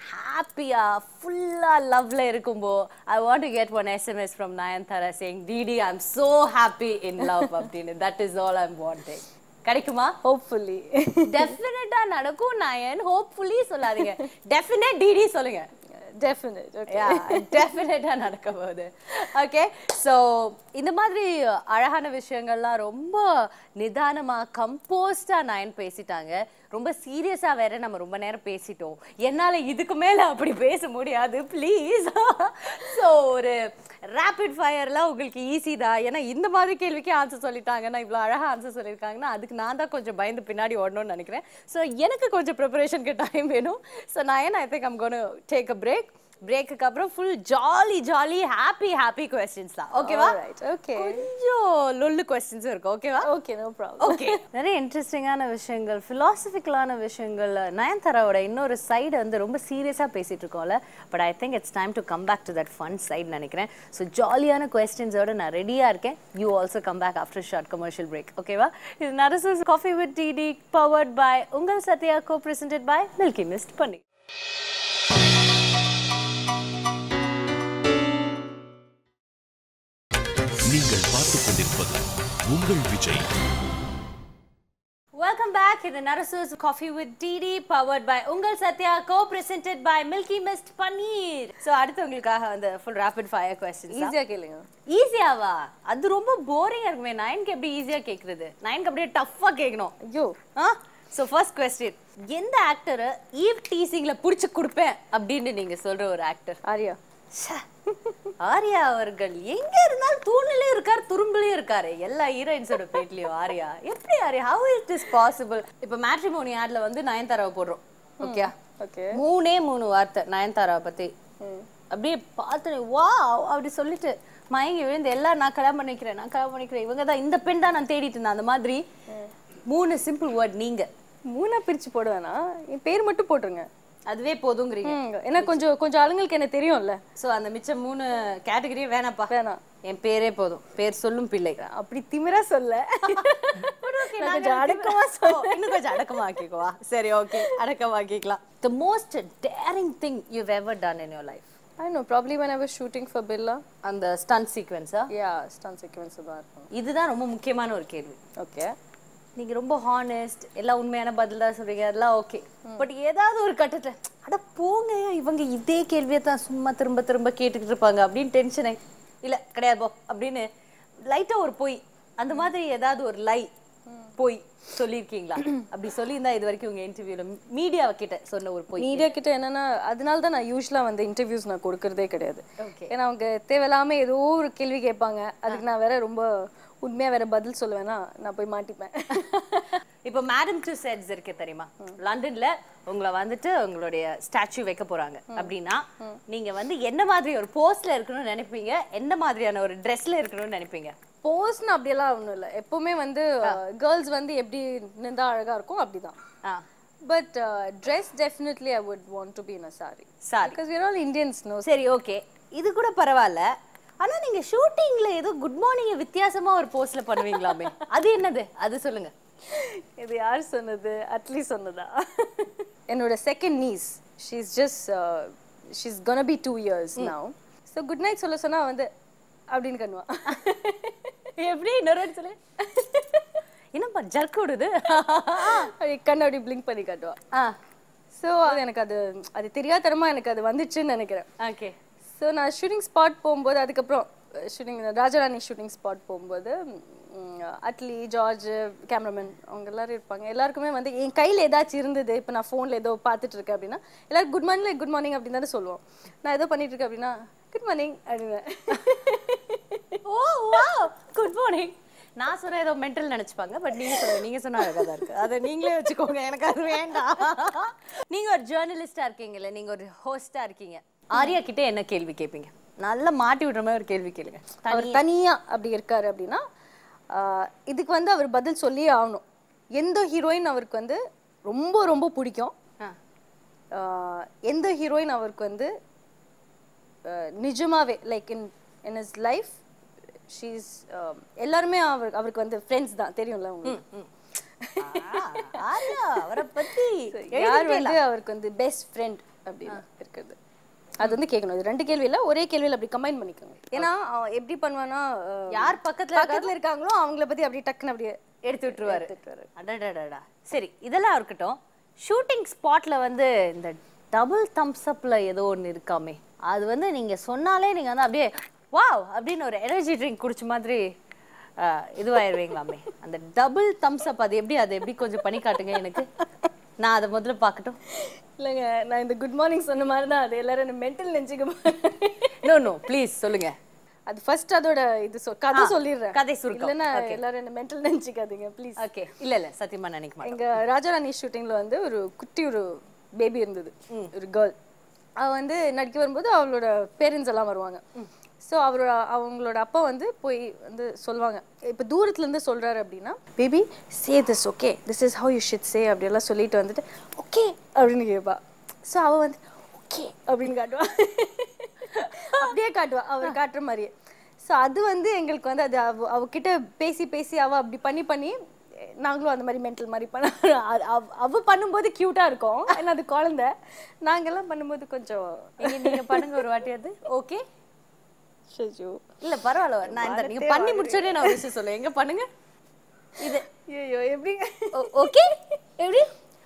ஹாப்பியா ஃபுல்லா லவ்ல இருக்கும்போ I want to get one SMS from Nayanthara saying DD I am so happy in love அப்படின்னு that is all I am wanting கிடைக்குமா ஹோப்ஃபுல்லி டெஃபினட்டா நடக்கும் நயன் ஹோப்ஃபுல்லி சொல்லாதீங்க டெஃபினட் டிடி சொல்லுங்க டெஃபினட் ஓகே டெஃபினட்டா நடக்க போகுது ஓகே ஸோ இந்த மாதிரி அழகான விஷயங்கள்லாம் ரொம்ப நிதானமா கம்போஸ்டா நயன் பேசிட்டாங்க ரொம்ப சீரியஸா வேற நம்ம ரொம்ப நேரம் பேசிட்டோம் என்னால இதுக்கு மேல அப்படி பேச முடியாது ப்ளீஸ் ஸோ ஒரு ரேபிட் ஃபயர்லாம் உங்களுக்கு ஈஸி தான் ஏன்னா இந்த மாதிரி கேள்விக்கு ஆன்சர் சொல்லிட்டாங்கன்னா இவ்வளோ அழகாக ஆன்சர் சொல்லியிருக்காங்கன்னா அதுக்கு நான் தான் கொஞ்சம் பயந்து பின்னாடி ஓடணும்னு நினைக்கிறேன் ஸோ எனக்கு கொஞ்சம் ப்ரிப்பரேஷனுக்கு டைம் வேணும் ஸோ நான் ஏன்னா I think I'm gonna take a break பிரேக்குக்கு அப்புறம் full jolly jolly happy happy questions தான் ஓகேவா ரைட் ஓகே கொஞ்சம் லொல்லு கொஸ்டின்ஸும் இருக்கு ஓகேவா ஓகே நோ ப்ராப்ளம் ஓகே நிறைய இன்ட்ரெஸ்டிங்கான விஷயங்கள் ஃபிலாசபிக்கலான விஷயங்கள் நயன்தாராவோட இன்னொரு சைடு வந்து ரொம்ப சீரியஸாக பேசிட்டு இருக்கோம்ல but I think it's time to come back to that fun side நினைக்கிறேன் ஸோ ஜாலியான கொஸ்டின்ஸோட நான் ரெடியாக இருக்கேன் you also come back after short commercial break ஓகேவா இது Narasus coffee with DD powered by உங்கள் Sathya co presented by milky mist paneer நீங்கள் பார்த்துக் கொண்டிருப்பது உங்கள் விஜய் வெல்கம் பேக் இது Narasus coffee with DD powered by உங்கள் Sathya co presented by milky mist paneer so அடுத்து உங்களுக்காக வந்து ஃபுல் ரேபிட் ஃபயர் கொஸ்டின் ஈஸியாக கேளுங்க ஈஸியாவா அது ரொம்ப போரிங்கா இருக்குமே நைன்க்கு எப்படி ஈஸியா கேக்குறது நைன்க்கு அப்படியே டஃப்பா கேட்கணும் ஐயோ ஆ ஸோ ஃபர்ஸ்ட் கொஸ்டின் எந்த ஆக்டரை ஈவ் டீசிங்ல புடிச்சு கொடுப்பேன் அப்படின்னு நீங்க சொல்ற ஒரு ஆக்டர் ஆரியா ஆர்யா அவர்கள் எங்க இருந்தாலும் தூணிலையும் இருக்காரு துரும்புலயும் இருக்காரு எல்லா ஹீரோயின்ஸோட பேட்லயும் ஆர்யா எப்படி Arya how it is possible இப்போ மேட்ரிமோனி ஆட்ல வந்து நயன்தாராவை போடுறோம் ஓகே ஓகே மூணே மூணு வார்த்தை நயன்தாராவை பத்தி அப்படியே பார்த்து வா அப்படி சொல்லிட்டு மயங்கி விழுந்து எல்லாம் நான் கல்யாணம் பண்ணிக்கிறேன் நான் கல்யாணம் பண்ணிக்கிறேன் இவங்க தான் இந்த பெண் தான் நான் தேடிட்டு இருந்தேன் அந்த மாதிரி மூணு சிம்பிள் வேர்ட் நீங்க மூணா பிரிச்சு போடுவேனா என் பேர் மட்டும் போட்டுருங்க அதுவே போதுங்கிறீங்க ம், ஏன்னா கொஞ்சம் கொஞ்சம் ஆளுங்களுக்கு என்ன தெரியும்ல சோ அந்த மிச்சம் மூணு கேட்டகரியே வேணாப்பா வேணாம் என் பேரே போதும் பேர் சொல்லும் பிள்ளை அப்படி திமிரா சொல்ல Okay, நான் நாங்க கொஞ்சம் அடக்கமா ஓ, இன்னும் கொஞ்சம் அடக்கமா ஆக்கிக்குவா சரி ஓகே அடக்கமா ஆக்கிக்கலாம் the most daring thing you ever done in your life I know probably when I was shooting for Billa அந்த ஸ்டன் சீக்வன்ஸா yeah stunt sequence தான் இருக்கும் இதுதான் ரொம்ப முக்கியமான ஒரு கேள்வி ஓகே நீங்க ரொம்ப ஹானஸ்ட் எல்லாம் உண்மையான பதில் தான் சொல்றீங்க அதெல்லாம் ஓகே பட் ஏதாவது ஒரு கட்டத்துல அட போங்க இவங்க இதே கேள்வியை தான் சும்மா திரும்ப திரும்ப கேட்டுக்கிட்டு இருப்பாங்க அப்படின்னு டென்ஷன் இல்ல கிடையாது போ அப்படின்னு லைட்டா ஒரு பொய் அந்த மாதிரி ஏதாவது ஒரு லை பொய் சொல்லியிருக்கீங்களா அப்படி சொல்லியிருந்தா இது வரைக்கும் உங்க இன்டர்வியூல மீடியா கிட்ட சொன்ன ஒரு பொய் மீடியா கிட்ட என்னன்னா அதனால தான் நான் யூஸ்வலா வந்து இன்டர்வியூஸ் நான் கொடுக்கறதே கிடையாது Okay. ஏன்னா அவங்க தேவையில்லாம ஏதோ ஒரு கேள்வி கேட்பாங்க அதுக்கு நான் வேற ரொம்ப உண்மையா வேற பதில் சொல்லுவேன்னா நான் போய் மாட்டிப்பேன் இப்போ மேடம் டு செட்ஸ் இருக்கு தெரியுமா லண்டன்ல உங்களை வந்துட்டு உங்களுடைய ஸ்டாச்சு வைக்க போறாங்க அப்படின்னா நீங்க வந்து என்ன மாதிரி ஒரு போஸ்ட்ல இருக்கணும்னு நினைப்பீங்க என்ன மாதிரியான ஒரு ட்ரெஸ்ல இருக்கணும்னு நினைப்பீங்க போஸ்ட்னு அப்படியெல்லாம் ஒன்றும் இல்லை எப்பவுமே வந்து கேர்ள்ஸ் வந்து எப்படி நின்றா அழகா இருக்கும் அப்படிதான் ah but dress definitely I would want to be in a sari sari because we're all Indians no சரி ஓகே இது கூட பரவாயில்ல ஆனா நீங்க ஷூட்டிங்ல ஏதோ குட் மார்னிங் வித்தியாசமா ஒரு போஸ்ட்ல பண்ணுவீங்களாமே அது என்னது அது சொல்லுங்க இது யார் சொன்னது அட்லி சொன்னதா என்னோட second nieces she's just she's gonna be two years now so good night சொல்ல சொன்னா வந்து அப்படின்னு கண்ணுவா எப்படி இன்னொரு வாட்டி சொல்லு என்னப்பா ஜர்க் விடுது அப்படி கண்ணு அப்படி பிளிங்க் பண்ணி காட்டுவா ஆ ஸோ அது எனக்கு அது அது தெரியாதனமா எனக்கு அது வந்துச்சுன்னு நினைக்கிறேன் ஓகே ஸோ நான் ஷூட்டிங் ஸ்பாட் போகும்போது அதுக்கப்புறம் ஷூட்டிங் ராஜராணி ஷூட்டிங் ஸ்பாட் போகும்போது ம், அட்லி ஜார்ஜ் கேமராமேன் அவங்க எல்லாரும் இருப்பாங்க எல்லாருக்குமே வந்து என் கையில் ஏதாச்சும் இருந்தது இப்போ நான் ஃபோனில் ஏதோ பார்த்துட்டு இருக்கேன் அப்படின்னா எல்லாரும் குட் மார்னிங் குட் மார்னிங் அப்படின்னு தானே சொல்லுவோம் நான் ஏதோ பண்ணிட்டு இருக்கேன் அப்படின்னா குட் மார்னிங் அப்படின்னு ஓ வாவ் குட் மார்னிங் நான் சொன்ன ஏதோ மென்டல் நினைச்சுப்பாங்க பட் நீங்க சொல்லுங்க நீங்க சொன்னா அழகா தான் இருக்கு அதை நீங்களே வச்சுக்கோங்க எனக்கு அது வேண்டாம் நீங்க ஒரு ஜேர்னலிஸ்டா இருக்கீங்கல்ல நீங்க ஒரு ஹோஸ்டா இருக்கீங்க ஆர்யா கிட்ட என்ன கேள்வி கேட்பீங்க நல்லா மாட்டி விடுற மாதிரி ஒரு கேள்வி கேளுங்க அவர் தனியா அப்படி இருக்காரு அப்படின்னா ஆஹ், இதுக்கு வந்து அவர் பதில் சொல்லியே ஆகணும் எந்த ஹீரோயின் அவருக்கு வந்து ரொம்ப ரொம்ப பிடிக்கும் ஆ. ஆஹ், எந்த ஹீரோயின் அவருக்கு வந்து ஆஹ், நிஜமாவே like in in is life she's எல்லாருமே அவர் அவருக்கு வந்து ஃப்ரெண்ட்ஸ் தான் தெரியும்ல உங்களுக்கு ஆ, ஆர்யா அவரை பத்தி யார் வந்து அவருக்கு வந்து பெஸ்ட் ஃப்ரெண்ட் அப்படின்னு இருக்கிறது அது வந்து கேட்கணும் இது ரெண்டு கேள்வியில ஒரே கேள்வியில அப்படி கம்பைன் பண்ணிக்கோங்க ஏன்னா அவன் எப்படி பண்ணுவானா அஹ், யார் பக்கத்துல பக்கத்துல இருக்காங்களோ அவங்கள பத்தி அப்படியே டக்குன்னு அப்படியே எடுத்து விட்டுருவாரு அடடடடா சரி இதெல்லாம் இருக்கட்டும் ஷூட்டிங் ஸ்பாட்ல வந்து இந்த டபுள் தம்ஸ் அப்ல ஏதோ ஒன்று இருக்காமே அது வந்து நீங்க சொன்னாலே நீங்க வந்து அப்படியே வாவ் அப்படின்னு ஒரு எனர்ஜி ட்ரிங்க் குடிச்ச மாதிரி ஆஹ், இதுவாயிருவீங்களாமே அந்த டபுள் தம்ஸ் அப் அது எப்படி அது எப்படி கொஞ்சம் பண்ணி காட்டுங்க எனக்கு நான் அதை முதல்ல பார்க்கட்டும் இல்லைங்க நான் இந்த குட் மார்னிங் சொன்ன மாதிரி தான் அது எல்லாரும் என்ன மென்டல் நினச்சிக்க நோ நோ ப்ளீஸ் சொல்லுங்க அது ஃபர்ஸ்ட் அதோட இது சொ கதை ஆ, சொல்லிடுறேன் கதை சுருக்கம். இல்லைன்னா Okay. எல்லாரும் என்ன மென்டல் நினச்சிக்காதீங்க ப்ளீஸ் ஓகே இல்ல இல்ல சத்தியமா நினைக்க மாட்டேன் எங்க ராஜாராணி ஷூட்டிங்ல வந்து ஒரு குட்டி ஒரு பேபி இருந்தது ஒரு கேர்ள் அவ வந்து நடிக்க வரும்போது அவளோட பேரண்ட்ஸ் எல்லாம் வருவாங்க ஸோ அவரோட அவங்களோட அப்பா வந்து போய் வந்து சொல்லுவாங்க இப்போ தூரத்துல இருந்து சொல்றாரு அப்படின்னா baby say this okay this is how you should say அப்படியெல்லாம் சொல்லிட்டு வந்துட்டு ஓகே அப்படின்னு கேட்பா ஸோ அவ வந்து ஓகே அப்படின்னு காட்டுவா அப்படியே காட்டுவா அவர் காட்டுற மாதிரியே ஸோ அது வந்து எங்களுக்கு வந்து அது அவ அவகிட்ட பேசி பேசி அவ அப்படி பண்ணி பண்ணி நாங்களும் அந்த மாதிரி மென்டல் மாதிரி பண்ண அது அவ- அவ பண்ணும்போது க்யூட்டாக இருக்கும் ஏன்னா அது குழந்தை நாங்கெல்லாம் பண்ணும்போது கொஞ்சம் நீங்க நீங்க பண்ணுங்க ஒரு வாட்டி அது ஓகே ஷஜு இல்ல பரவாயில்ல நான் இந்த நீங்க பண்ணி முடிச்சோடனே நான் ஒரு விஷயம் சொல்லுவேன் எங்க பண்ணுங்க இது ஐயோ எப்படிங்க ஓகே எப்படி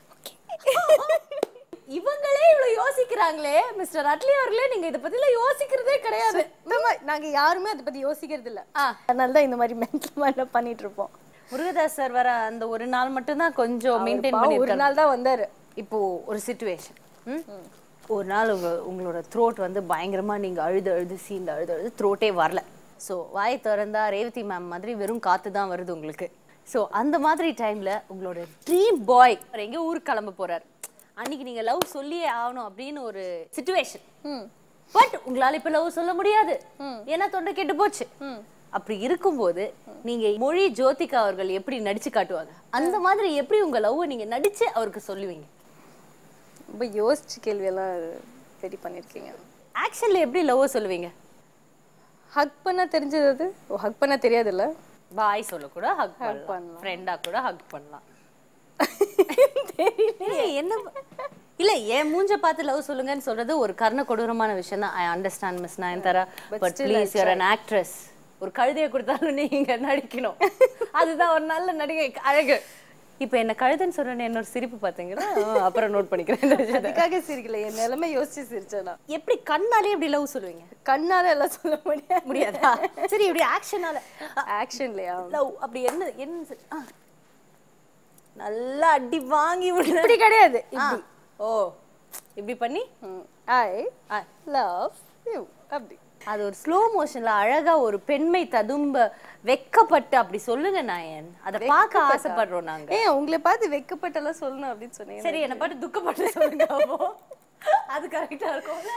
இவங்களே இவ்வளவு யோசிக்கிறாங்களே மிஸ்டர் அட்லி அவர்களே நீங்க இத பத்திலாம் யோசிக்கிறதே கிடையாது சுத்தமா நாங்க யாருமே அதை பத்தி யோசிக்கிறது இல்ல ஆ. அதனால தான் இந்த மாதிரி மென்டல் மாதிரிலாம் பண்ணிட்டு இருப்போம் முருகதாஸ் சார் வர அந்த ஒரு நாள் மட்டும் தான் கொஞ்சம் மெயின்டைன் பாவம், ஒரு பண்ணிருக்காரு நாள் தான் வந்தாரு இப்போ ஒரு சுச்சுவேஷன் ஒரு நாள் உங்க உங்களோட த்ரோட் வந்து பயங்கரமா நீங்க அழுது அழுது சீந்து அழுது அழுது த்ரோட்டே வரல ஸோ வாயை திறந்தா ரேவதி மேம் மாதிரி வெறும் காத்து தான் வருது உங்களுக்கு ஸோ அந்த மாதிரி டைம்ல உங்களோட ட்ரீம் பாய் எங்க ஊருக்கு கிளம்ப போறாரு அன்னைக்கு நீங்க லவ் சொல்லியே ஆகணும் அப்படின்னு ஒரு சுச்சுவேஷன் பட் உங்களால இப்ப லவ் சொல்ல முடியாது ஏன்னா தொண்டை கெட்டு போச்சு அப்படி இருக்கும்போது நீங்க மொழி ஜோதிகா அவர்கள் எப்படி நடிச்சு காட்டுவாங்க அந்த மாதிரி எப்படி உங்க லவ் நீங்க நடிச்சு அவருக்கு சொல்லுவீங்க ரொம்ப யோசிச்சு கேள்வியெல்லாம் ரெடி பண்ணியிருக்கீங்க ஆக்ஷன்ல எப்படி லவ் சொல்லுவீங்க ஹக் பண்ண தெரிஞ்சது அது ஓ ஹக் பண்ண தெரியாதுல்ல பாய் சொல்ல கூட ஹக் பண்ணலாம் பண்ணலாம். ஃப்ரெண்டா கூட ஹக் பண்ணலாம் ஏய், என்ன ப- இல்ல என் மூஞ்ச பார்த்து லவ் சொல்லுங்கன்னு சொல்றது ஒரு கர்ண கொடூரமான விஷயம் தான் I understand miss Nayanthara but please you're an actress ஒரு கழுதையை கொடுத்தாலும் நீங்க நடிக்கணும் அதுதான் ஒரு நல்ல நடிகை அழகு இப்போ என்ன கழுதைன்னு சொன்ன என்னோட சிரிப்பு பார்த்தீங்கன்னா அப்புறம் நோட் பண்ணிக்கிறேன் இந்த விஷயத்தை. அதுக்காக சிரிக்கல என் நிலைமை யோசிச்சு சிரிச்சேனா எப்படி கண்ணாலே எப்படி லவ் சொல்லுவீங்க கண்ணால எல்லாம் சொல்ல முடியாது முடியாதா சரி இப்படி ஆக்ஷனால ஆக்ஷன்லயா லவ் அப்படி என்ன என்ன சொல்- ஆ. நல்லா அடி வாங்கி விடு இப்படி கிடையாது ஆ. ஓ இப்படி பண்ணி ஐ ஆ. லவ் யூ அப்படி அது ஒரு ஸ்லோ மோஷன்ல அழகா ஒரு பெண்மை ததும்ப வெக்கப்பட்டு அப்படி சொல்லுங்க நாயன் அதை பார்க்க ஆசைப்படுறோம் நாங்க ஏன் உங்களை பார்த்து வெக்கப்பட்டெல்லாம் சொல்லணும் அப்படின்னு சொன்னீங்க சரி என்ன பாட்டு துக்கப்பட்டு சொல்லுங்க அப்போ அது கரெக்டா இருக்கும்ல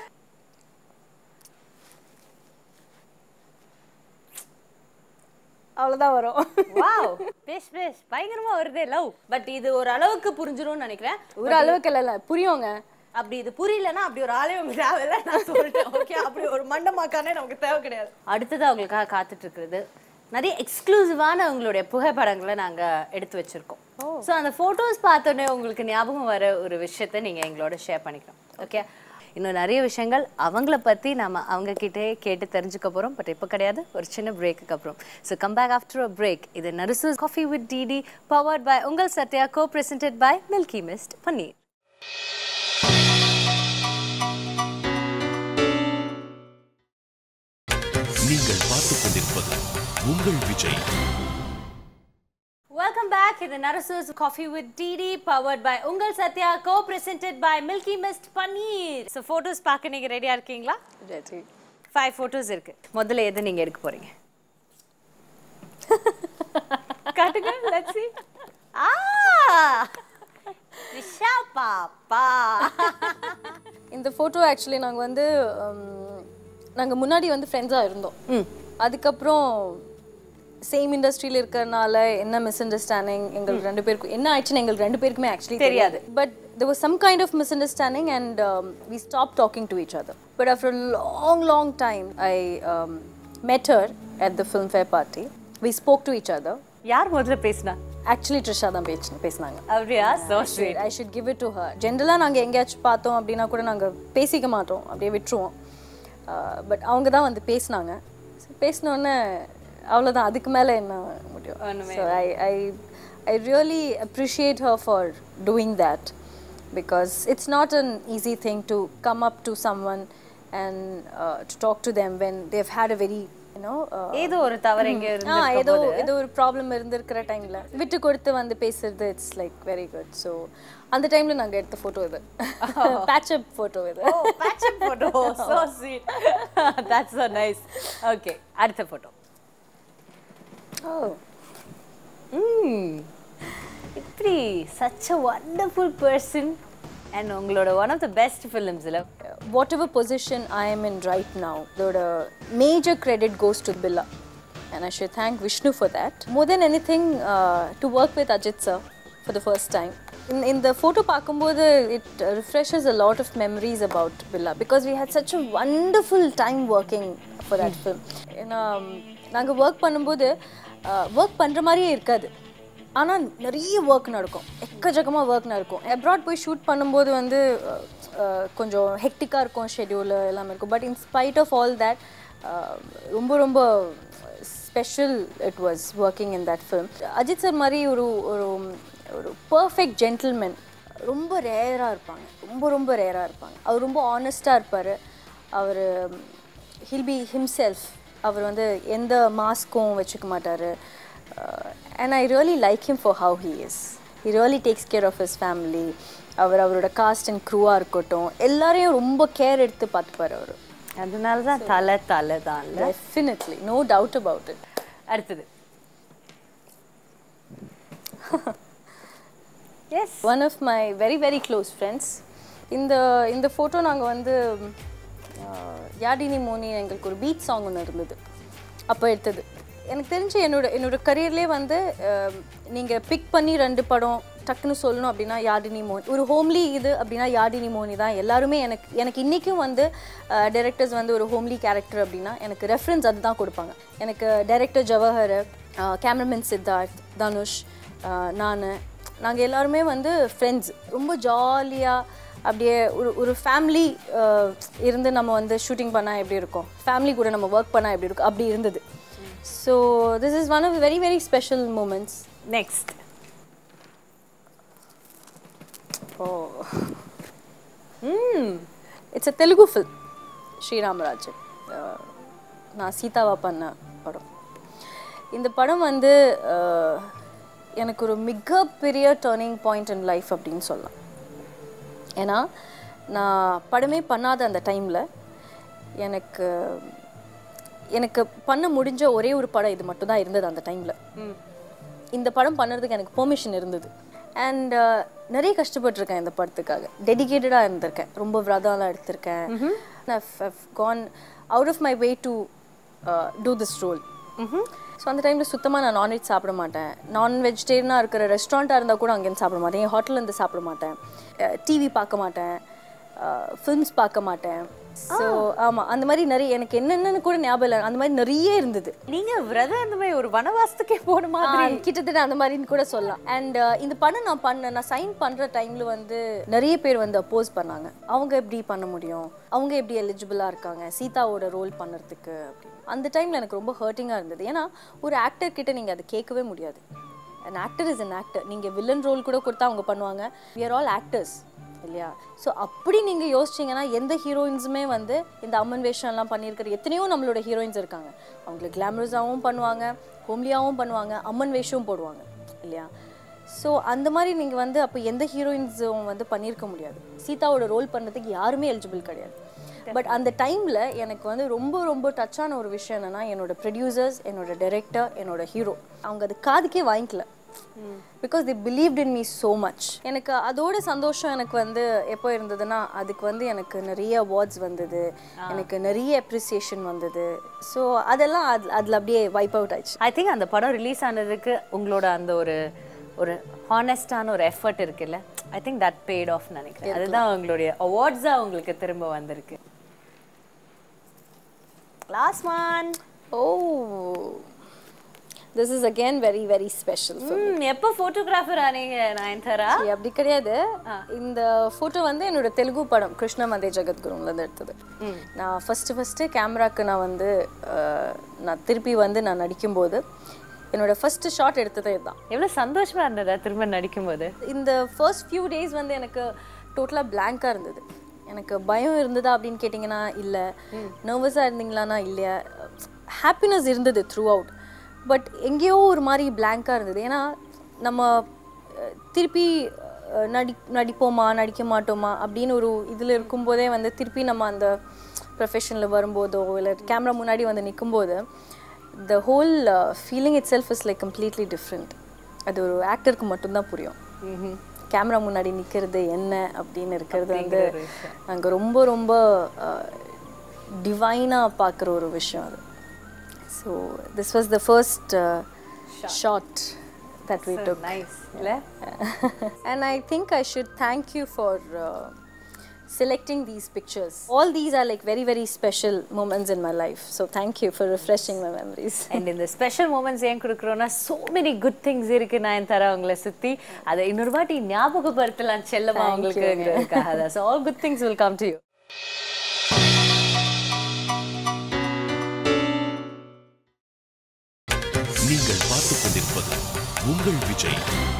அவ்வளவுதான் வரும் வாவ் பேஷ் பேஷ் பயங்கரமா வருதே லவ் பட் இது ஒரு அளவுக்கு புரிஞ்சிரும்னு நினைக்கிறேன் ஒரு அளவுக்கு இல்ல புரியுங்க அப்படி இது புரியலன்னா அப்படி ஒரு ஆளே உங்களுக்கு தேவையில்ல நான் சொல்லிட்டேன் ஓகே அப்படி ஒரு மண்டமாக்கானே நமக்கு தேவை கிடையாது அடுத்தது அவங்களுக்காக காத்துட்டு இருக்கிறது நிறைய எக்ஸ்க்ளூசிவான உங்களுடைய புகைப்படங்களை நாங்க எடுத்து வச்சிருக்கோம் ஸோ அந்த ஃபோட்டோஸ் பார்த்தோன்னே உங்களுக்கு ஞாபகம் வர ஒரு விஷயத்த நீங்க எங்களோட ஷேர் பண்ணிக்கலாம் ஓகே இன்னும் நிறைய விஷயங்கள் அவங்கள பத்தி நம்ம அவங்க கிட்டே கேட்டு தெரிஞ்சுக்க போறோம் பட் இப்போ கிடையாது ஒரு சின்ன பிரேக்குக்கு அப்புறம் so come back after a break இது Narasus coffee with DD powered by உங்கள் Sathya co presented by milky mist paneer நீங்கள் பார்த்துக் கொண்டிருப்பது உங்கள் விஜய் Welcome back. இது Narasus coffee with DD powered by உங்கள் Sathya co presented by milky mist paneer so photos பார்க்க நீங்க ரெடியா இருக்கீங்களா சரி ஃபைவ் ஃபோட்டோஸ் இருக்கு முதல்ல எது நீங்க எடுக்க போறீங்க காட்டுங்க லெட்ஸ் see ஆ விஷா பாப்பா இந்த ஃபோட்டோ ஆக்சுவலி நாங்கள் வந்து நாங்கள் முன்னாடி வந்து ஃப்ரெண்ட்ஸாக இருந்தோம் அதுக்கப்புறம் சேம் இண்டஸ்ட்ரியில் இருக்கிறனால என்ன மிஸ் அண்டர்ஸ்டாண்டிங் எங்களுக்கு ரெண்டு பேருக்கும் என்ன ஆயிடுச்சுன்னு எங்களுக்கு ரெண்டு பேருக்குமே ஆக்சுவலி தெரியாது but there was some kind of misunderstanding and um, we stopped talking to each other but after a long long time i um, met her at the film fair party we spoke to each other யார் முதல்ல பேசினா actually Trisha தான் பேச்சு பேசினாங்க அப்படியா so sweet I should give it to her ஜென்ரலாக நாங்கள் எங்கேயாச்சும் பார்த்தோம் அப்படின்னா கூட நாங்கள் பேசிக்க மாட்டோம் அப்படியே விட்டுருவோம் பட் அவங்க தான் வந்து பேசினாங்க பேசினோடனே அவ்வளோதான் அதுக்கு மேலே என்ன முடியும் so I I I really appreciate her for doing that because it's not an easy thing to come up to someone and to talk to them when they had a very you know ஏதோ ஒரு தவறு எங்க ஆ இருந்து ஏதோ ஏதோ ஒரு problem இருந்திருக்கிற டைம்ல விட்டு கொடுத்து வந்து பேசுறது it's like very good so அந்த டைம்ல நாங்க எடுத்த போட்டோ இது பேட்சப் போட்டோ இது oh patch up photo so sweet that's so nice okay அடுத்த போட்டோ ம் இப்படி such a wonderful person and உங்களோட ஒன் ஆஃப் த பெஸ்ட் ஃபிலிம்ஸில் whatever position I am in right now, the major credit goes to Billa. And I should thank Vishnu for that. More than anything, uh, to work with Ajit sir for the first time. In, in the photo பார்க்கும்போது it uh, refreshes a lot of memories about Billa because we had such a wonderful time working for that film. ஏன்னா நாங்கள் work பண்ணும்போது work பண்ணுற மாதிரியே இருக்காது ஆனால் நிறைய work நடக்கும் எக்கச்சக்கமாக ஒர்க் நடக்கும் அப்ராட் போய் ஷூட் பண்ணும்போது வந்து அஹ், அஹ், கொஞ்சம் ஹெக்டிக்காக இருக்கும் ஷெடியூல் எல்லாமே இருக்கும் but in spite of all that ரொம்ப ரொம்ப special it was working in that film Ajith sir மாதிரி ஒரு ஒரு ஒரு பர்ஃபெக்ட் ஜென்டில்மேன் ரொம்ப ரேராக இருப்பாங்க ரொம்ப ரொம்ப ரேராக இருப்பாங்க அவர் ரொம்ப ஆனஸ்ட்டாக இருப்பார் அவர் ஹில் பி ஹிம்செல்ஃப் அவர் வந்து எந்த மாஸ்க்கும் வச்சுக்க மாட்டார் and I really like him for how he is he really takes care of his family அவர் அவரோட காஸ்ட் அண்ட் க்ரூவாக இருக்கட்டும் எல்லாரையும் ரொம்ப கேர் எடுத்து பார்த்துப்பார் அவர் அதனால தான் தலை தலை தான் definitely no doubt about it அடுத்தது yes one of my very very close friends இந்த இந்த ஃபோட்டோ நாங்கள் வந்து ஆஹ், யாடினி மோனி எங்களுக்கு ஒரு பீட் சாங் ஒன்று இருந்தது அப்போ எடுத்தது எனக்கு தெரிஞ்சு என்னோட என்னோட கரியர்லேயே வந்து நீங்கள் பிக் பண்ணி ரெண்டு படம் டக்குன்னு சொல்லணும் அப்படின்னா யாடினி மோனி ஒரு ஹோம்லி இது அப்படின்னா யாடினி மோனி தான் எல்லாருமே எனக்கு எனக்கு இன்றைக்கும் வந்து டைரக்டர்ஸ் வந்து ஒரு ஹோம்லி கேரக்டர் அப்படின்னா எனக்கு ரெஃபரன்ஸ் அதுதான் கொடுப்பாங்க எனக்கு டைரக்டர் ஜவஹர் கேமராமேன் சித்தார்த் தனுஷ் நான் நாங்கள் எல்லாருமே வந்து ஃப்ரெண்ட்ஸ் ரொம்ப ஜாலியாக அப்படியே ஒரு ஒரு ஃபேமிலி இருந்து நம்ம வந்து ஷூட்டிங் பண்ணால் எப்படி இருக்கும் ஃபேமிலி கூட நம்ம ஒர்க் பண்ணால் எப்படி இருக்கும் அப்படி இருந்தது so this is one of very very special moments next oh it's a Telugu film Sri Rama Rajyam ah, நான் சீதாவா பண்ண படம் இந்த படம் வந்து அஹ், எனக்கு ஒரு மிகப்பெரிய டேர்னிங் பாயிண்ட் இன் லைஃப் அப்படின்னு சொல்லலாம் ஏன்னா நான் படமே பண்ணாத அந்த டைமில் எனக்கு எனக்கு பண்ண முடிஞ்ச ஒரே ஒரு படம் இது மட்டும் தான் இருந்தது அந்த டைமில் இந்த படம் பண்ணுறதுக்கு எனக்கு பெர்மிஷன் இருந்தது அண்ட் நிறைய கஷ்டப்பட்டிருக்கேன் இந்த படத்துக்காக டெடிகேட்டடாக இருந்திருக்கேன் ரொம்ப விரதம்லாம் எடுத்திருக்கேன் gone out of my way to do this role so அந்த டைமில் சுத்தமாக நான் நான்வெஜ் சாப்பிட மாட்டேன் நான் வெஜிடேரியனாக இருக்கிற ரெஸ்டாரண்ட்டாக இருந்தால் கூட அங்கேருந்து சாப்பிட மாட்டேன் என் ஹோட்டல்ல இருந்து சாப்பிட மாட்டேன் டிவி பார்க்க மாட்டேன் ஃபிலிம்ஸ் பார்க்க மாட்டேன் ஸோ ஆமாம் அந்த மாதிரி நிறைய எனக்கு என்னென்னு கூட ஞாபகம் இல்லை அந்த மாதிரி நிறைய இருந்தது நீங்க விரதம் இந்த மாதிரி ஒரு வனவாசத்துக்கே போன மாதிரி ஆ, கிட்டத்தட்ட அந்த மாதிரின்னு கூட சொல்லலாம் அண்ட் இந்த படம் நான் பண்ண நான் சைன் பண்ற டைம்ல வந்து நிறைய பேர் வந்து அப்போஸ் பண்ணாங்க அவங்க எப்படி பண்ண முடியும் அவங்க எப்படி எலிஜிபிளா இருக்காங்க சீதாவோட ரோல் பண்ணுறதுக்கு அப்படின்னு அந்த டைம்ல எனக்கு ரொம்ப ஹர்ட்டிங்காக இருந்தது ஏன்னா ஒரு ஆக்டர் கிட்ட நீங்க அதை கேட்கவே முடியாது an actor is an actor நீங்க வில்லன் ரோல் கூட கொடுத்தா அவங்க பண்ணுவாங்க we are ஆல் ஆக்டர்ஸ் இல்லையா ஸோ அப்படி நீங்கள் யோசிச்சீங்கன்னா எந்த ஹீரோயின்ஸுமே வந்து இந்த அம்மன் வேஷம்லாம் பண்ணியிருக்கிற எத்தனையோ நம்மளோட ஹீரோயின்ஸ் இருக்காங்க அவங்களுக்கு கிளாமரஸாகவும் பண்ணுவாங்க ஹோம்லியாகவும் பண்ணுவாங்க அம்மன் வேஷமும் போடுவாங்க இல்லையா ஸோ அந்த மாதிரி நீங்கள் வந்து அப்போ எந்த ஹீரோயின்ஸும் வந்து பண்ணியிருக்க முடியாது சீதாவோட ரோல் பண்ணுறதுக்கு யாருமே எலிஜிபிள் கிடையாது பட் அந்த டைமில் எனக்கு வந்து ரொம்ப ரொம்ப டச்சான ஒரு விஷயம் என்னென்னா என்னோட ப்ரொடியூசர்ஸ் என்னோட டைரக்டர் என்னோட ஹீரோ அவங்க அது காதுக்கே வாங்கிக்கல because they believed in me so much எனக்கு அதோட சந்தோஷம் எனக்கு வந்து எப்போ இருந்ததுன்னா அதுக்கு வந்து எனக்கு நிறைய அவார்ட்ஸ் வந்தது எனக்கு நிறைய அப்ரிசியேஷன் வந்தது ஸோ அதெல்லாம் அது அதில் அப்படியே வைப் அவுட் ஆயிடுச்சு ஐ திங்க் அந்த படம் ரிலீஸ் ஆனதுக்கு உங்களோட அந்த ஒரு ஒரு ஹானஸ்டான ஒரு எஃபர்ட் இருக்குல்ல I think that paid off நினைக்கிறேன் அதுதான் உங்களுடைய அவார்ட்ஸாக உங்களுக்கு திரும்ப வந்திருக்கு last one oh this is again very very special hmm, எப்போ ஃபோட்டோகிராஃபர் ஆனீங்க நயன்தாரா அப்படி கிடையாது இந்த ஃபோட்டோ வந்து என்னோட தெலுங்கு படம் கிருஷ்ண மதே ஜெகத்குருலேருந்து எடுத்தது நான் ஃபஸ்ட்டு ஃபஸ்ட்டு கேமராக்கு நான் வந்து அஹ், நான் திருப்பி வந்து நான் நடிக்கும்போது என்னோட ஃபஸ்ட்டு ஷாட் எடுத்ததே இதுதான் எவ்வளோ சந்தோஷமா இருந்ததா திரும்ப நடிக்கும்போது இந்த ஃபர்ஸ்ட் ஃபியூ டேஸ் வந்து எனக்கு டோட்டலாக பிளாங்காக இருந்தது எனக்கு பயம் இருந்ததா அப்படின்னு கேட்டிங்கன்னா இல்லை நர்வஸாக இருந்தீங்களான்னா இல்லையா ஹாப்பினஸ் இருந்தது த்ரூ அவுட் பட் எங்கேயோ ஒரு மாதிரி பிளாங்காக இருந்தது ஏன்னா நம்ம அஹ், திருப்பி அஹ், நடி நடிப்போமா நடிக்க மாட்டோமா அப்படின்னு ஒரு இதில் இருக்கும்போதே வந்து திருப்பி நம்ம அந்த ப்ரொஃபஷனில் வரும்போதோ இல்லை கேமரா முன்னாடி வந்து நிற்கும்போது the whole feeling itself is like completely different அது ஒரு ஆக்டருக்கு மட்டும்தான் புரியும் கேமரா முன்னாடி நிற்கிறது என்ன அப்படின்னு இருக்கிறது வந்து அங்கே ரொம்ப ரொம்ப டிவைனாக பார்க்குற ஒரு விஷயம் அது so this was the first shot that we took nice இல்லை and I think I should thank you for uh, selecting these pictures. All these are like very, very special moments in my life. So thank you for refreshing my memories. And இந்த special moments ஏன் கொடுக்குறோன்னா so many good things இருக்கு நயன்தாரா உங்களை சுத்தி அதை இன்னொரு வாட்டி ஞாபகப்படுத்தலாம் செல்லமா Thank உங்களுக்குங்கிறதுக்காக தான் so all good things will come to you நீங்கள் பார்த்துக் கொண்டிருப்பது உங்கள் விஜய்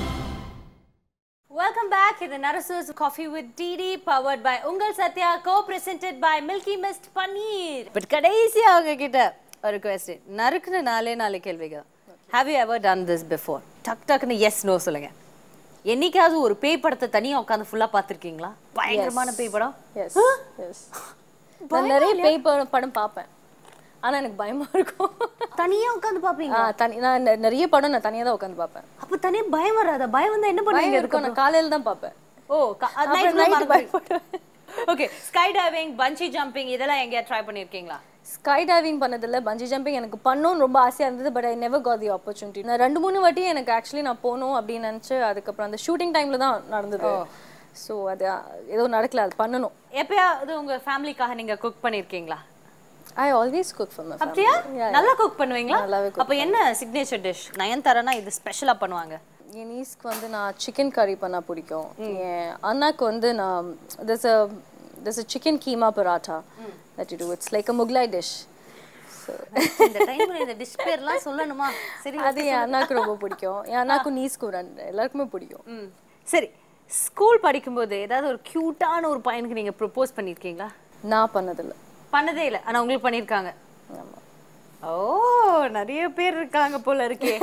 வெல்கம் பேக் இது Narasus coffee with DD powered by உங்கள் Sathya co presented by milky mist paneer but கடைசியா அவங்க கிட்ட ஒரு கொஸ்டின் நறுக்குன்னு நாலே நாலு கேள்விகள் have you ever done this before டக் டக்குன்னு எஸ் நோ சொல்லுங்க என்னைக்காவது ஒரு பேய் படத்தை தனியா உட்காந்து ஃபுல்லா பார்த்திருக்கீங்களா பயங்கரமான பேய் படம் Yes. yes. நான் நிறைய பேய் படம் படம் பார்ப்பேன் ஆனா எனக்கு பயமா இருக்கும் தனியா உட்காந்து பாப்பீங்க ஆ, தனி நான் நெ- நிறைய படம் நான் தனியா தான் உட்காந்து பார்ப்பேன் அப்ப தனியா பயம் வராதா பயம் வந்தா என்ன பயம் பண்ணுவீங்க இருக்கும் நான் காலையில தான் பார்ப்பேன் ஓ அப்புறம் நைட் night பயப்படுவேன். Okay sky diving bungee jumping இதெல்லாம் எங்கேயா ட்ரை பண்ணிருக்கீங்களா ஸ்கை டைவிங் பண்ணதில்ல பஞ்சி ஜம்பிங் எனக்கு பண்ணணும்னு ரொம்ப ஆசையாக இருந்தது but I never got the opportunity நான் ரெண்டு மூணு வாட்டி எனக்கு ஆக்சுவலி நான் போகணும் அப்படின்னு நினச்சி அதுக்கப்புறம் அந்த ஷூட்டிங் டைமில் தான் நடந்தது ஸோ அது ஏதோ நடக்கல அது பண்ணணும் எப்பயாவது உங்க ஃபேமிலிக்காக நீங்க குக் பண்ணிருக்கீங்களா I always cook for my அப்படியா நல்லா குக் பண்ணுவீங்களா நல்லாவே அப்ப என்ன சிக்னேச்சர் டிஷ் நயன்தாரனா இது ஸ்பெஷலா பண்ணுவாங்க என் நீஸ்க்கு வந்து நான் சிக்கன் கறி பண்ணா பிடிக்கும் என் அண்ணாக்கு வந்து நான் this a this a chicken keema paratha that you do it's like a Mughlai dish so இந்த டைம்ல இந்த டிஷ் பேர்லாம் சொல்லணுமா சரி அது என் அண்ணாக்கு ரொம்ப பிடிக்கும் என் அண்ணாக்கும் நீஸ்க்கும் ரெண்டு எல்லாருக்குமே பிடிக்கும் ம் சரி ஸ்கூல் படிக்கும்போது ஏதாவது ஒரு கியூட்டான ஒரு பையனுக்கு நீங்க ப்ரொபோஸ் பண்ணிருக்கீங்களா நான் பண்ணதில்லை பண்ணதே இல்லை ஆனா உங்களுக்கு பண்ணிருக்காங்க ஆமாம் ஓ நிறைய பேர் இருக்காங்க போல இருக்கே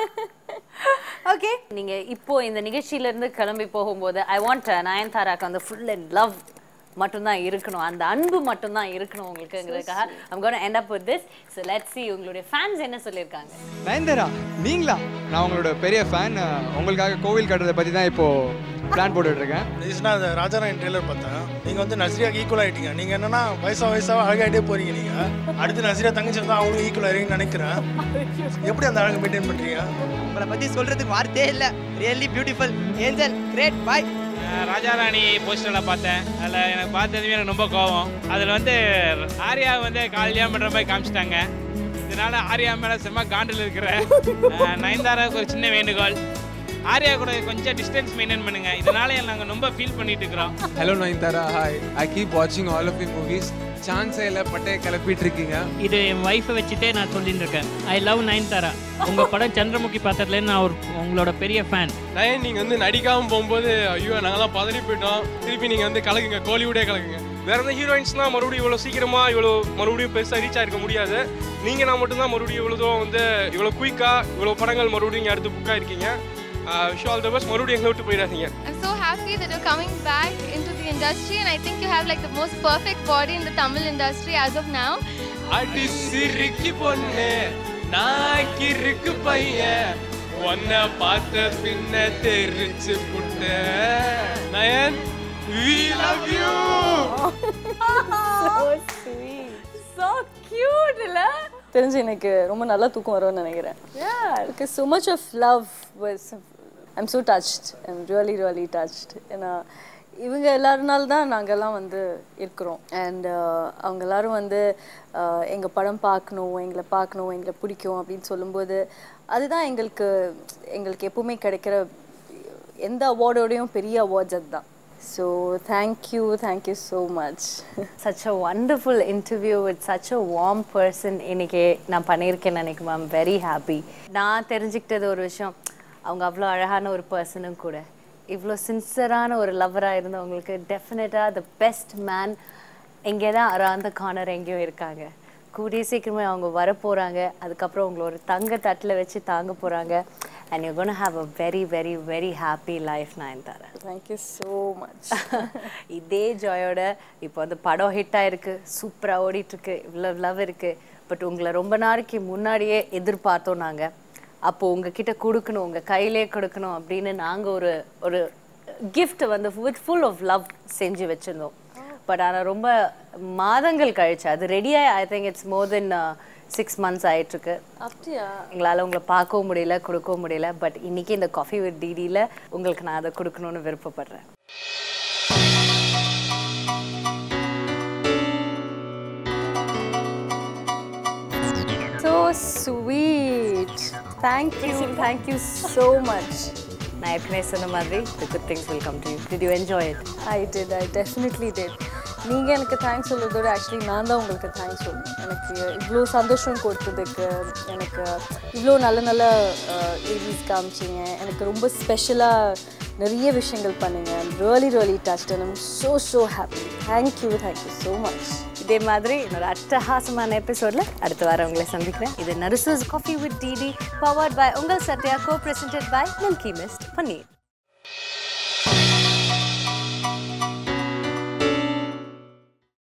ஓகே நீங்க இப்போ இந்த நிகழ்ச்சியில இருந்து கிளம்பி போகும்போது ஐ வாண்ட் நயன்தாராக்கு வந்து ஃபுல் அண்ட் லவ் மட்டும்தான் இருக்கணும் அந்த அன்பு மட்டும்தான் இருக்கணும் உங்களுக்குங்கிறதுக்காக I'm going to end up with this so let's see உங்களுடைய ஃபேன்ஸ் என்ன சொல்லியிருக்காங்க நயன்தாரா நீங்களா நான் உங்களோட பெரிய ஃபேன் உங்களுக்காக கோவில் கட்டுறதை பற்றி தான் இப்போ பிளான் போட்டுட்டு இருக்கேன் ரீசனாக அந்த ராஜாராயன் ட்ரெய்லர் பார்த்தேன் நீங்கள் வந்து நஸ்ரியாக்கு ஈக்குவல் ஆகிட்டீங்க நீங்கள் என்னன்னா வயசா வயசாக அழகாயிட்டே போறீங்க நீங்கள் அடுத்து நஸ்ரியா தங்கச்சி வந்து அவங்களும் ஈக்குவல் ஆகிறீங்கன்னு நினைக்கிறேன் எப்படி அந்த அழகை மெயின்டைன் பண்ணுறீங்க உங்களை பத்தி சொல்றதுக்கு வார்த்தையே இல்ல really beautiful angel great boy Raja Rani போஸ்டரில் பார்த்தேன் அதில் எனக்கு பார்த்ததுமே எனக்கு ரொம்ப கோவம் அதில் வந்து ஆர்யா வந்து காலியாக பண்ணுற மாதிரி காமிச்சிட்டாங்க இதனால ஆர்யா மேலே செம்ம காண்டில் இருக்கிற அஹ், நயன்தாராவுக்கு ஒரு சின்ன வேண்டுகோள் ஆர்யா கூட கொஞ்சம் டிஸ்டன்ஸ் மெயின்டைன் பண்ணுங்க இதனால நாங்கள் ரொம்ப ஃபீல் பண்ணிட்டு இருக்கிறோம் hello Nayanthara hi I keep வாட்சிங் ஆல் ஆஃப் யூ மூவிஸ் சான்ஸே இல்லை பட்டையை கிளப்பிட்டு இருக்கீங்க இது என் ஒய்ஃபை வச்சுட்டே நான் சொல்லிட்டு இருக்கேன் ஐ லவ் நயன்தாரா உங்க படம் சந்திரமுகி பார்த்ததுலேருந்து நான் ஒரு உங்களோட பெரிய ஃபேன் நயன் நீங்கள் வந்து நடிக்காமல் போகும்போது ஐயோ நாங்களாம் பதறி போயிட்டோம் திருப்பி நீங்கள் வந்து கலக்குங்க கோலிவுடே கலக்குங்க வேற எந்த ஹீரோயின்ஸ்லாம் மறுபடியும் இவ்வளோ சீக்கிரமா இவ்வளோ மறுபடியும் பெருசாக ரீச் ஆயிருக்க முடியாது நீங்க நான் மட்டும்தான் மறுபடியும் இவ்வளோ தூரம் வந்து இவ்வளோ குயிக்கா இவ்வளோ படங்கள் மறுபடியும் இங்கே அடுத்து புக் ஆயிருக்கீங்க விஷ் ஆல் த பெஸ்ட் மறுபடியும் எங்களை விட்டு போயிடாதீங்க I'm so happy that you're coming back into the industry, and I think you have like the most perfect body in the Tamil industry as of now. அடி சிரிக்கி பொண்ணு நான் கிறுக்கு பையன் உன்னை பார்த்த பின்ன தெரிச்சு புட்ட Nayan we love you so cute இல்ல தெரிஞ்சு எனக்கு ரொம்ப நல்லா தூக்கம் வரும்னு நினைக்கிறேன் because so much of love was I'm so touched I'm really really touched ஏன்னா இவங்க எல்லாருனால தான் நாங்கெல்லாம் வந்து இருக்கிறோம் அண்ட் அவங்க எல்லாரும் வந்து எங்கள் படம் பார்க்கணும் எங்களை பார்க்கணும் எங்களை பிடிக்கும் அப்படின்னு சொல்லும்போது அதுதான் எங்களுக்கு எங்களுக்கு எப்பவுமே கிடைக்கிற எந்த அவார்டோடையும் பெரிய அவார்ட்ஸ் அதுதான் so thank you thank you so much such a wonderful interview with such a warm person இன்னைக்கு நான் பண்ணியிருக்கேன் நினைக்கும் ஐம் வெரி ஹாப்பி நான் தெரிஞ்சுக்கிட்டது ஒரு விஷயம் அவங்க அவ்வளோ அழகான ஒரு பர்சனும் கூட இவ்வளோ சின்சரான ஒரு லவராக இருந்தவங்களுக்கு டெஃபினட்டாக த பெஸ்ட் மேன் எங்கே தான் அராந்த கார்னர் எங்கேயும் இருக்காங்க கூடிய சீக்கிரமே அவங்க வர போகிறாங்க அதுக்கப்புறம் உங்களை ஒரு தங்க தட்டில் வச்சு தாங்க போகிறாங்க and you gonna have a very very very happy life நான் தரேன் தேங்க்யூ ஸோ மச் இதே ஜாயோட இப்போ அந்த படம் ஹிட் ஆயிருக்கு சூப்பராக ஓடிட்டுருக்கு இவ்வளோ லவ் இருக்கு பட் உங்களை ரொம்ப நாளைக்கு முன்னாடியே எதிர்பார்த்தோம் நாங்கள் அப்போ உங்ககிட்ட கொடுக்கணும் உங்கள் கையிலே கொடுக்கணும் அப்படின்னு நாங்கள் ஒரு ஒரு gift வந்து வித் ஃபுல் ஆஃப் லவ் செஞ்சு வச்சுருந்தோம் பட் ஆனால் ரொம்ப மாதங்கள் கழிச்சு அது ரெடியாக I think it's more than six months ஆயிட்டிருக்கு அப்படியா எங்களால் உங்களை பார்க்கவும் முடியல கொடுக்கவும் முடியல பட் இன்னைக்கு இந்த காஃபி வித் டிடியில் உங்களுக்கு நான் அதை கொடுக்கணும்னு விருப்பப்படுறேன் so sweet thank you thank you so much நான் ஏற்கனவே சொன்ன மாதிரி the good things will come to you did you enjoy it I did I definitely did நீங்கள் எனக்கு தேங்க்ஸ் சொல்கிறதோட ஆக்சுவலி நான் தான் உங்களுக்கு தேங்க்ஸ் சொல்லணும் எனக்கு இவ்வளோ சந்தோஷம் கொடுத்ததுக்கு எனக்கு இவ்வளோ நல்ல நல்ல ஏவிஸ் காமிச்சிங்க எனக்கு ரொம்ப ஸ்பெஷலாக நிறைய விஷயங்கள் பண்ணீங்க really really touched and I'm so so happy thank you thank you so much இதே மாதிரி என்னோட அட்டகாசமான எபிசோட்ல அடுத்த வாரம் உங்களை சந்திக்கிறேன் இது Narasus coffee with DD powered by உங்கள் Sathya co presented by milky mist paneer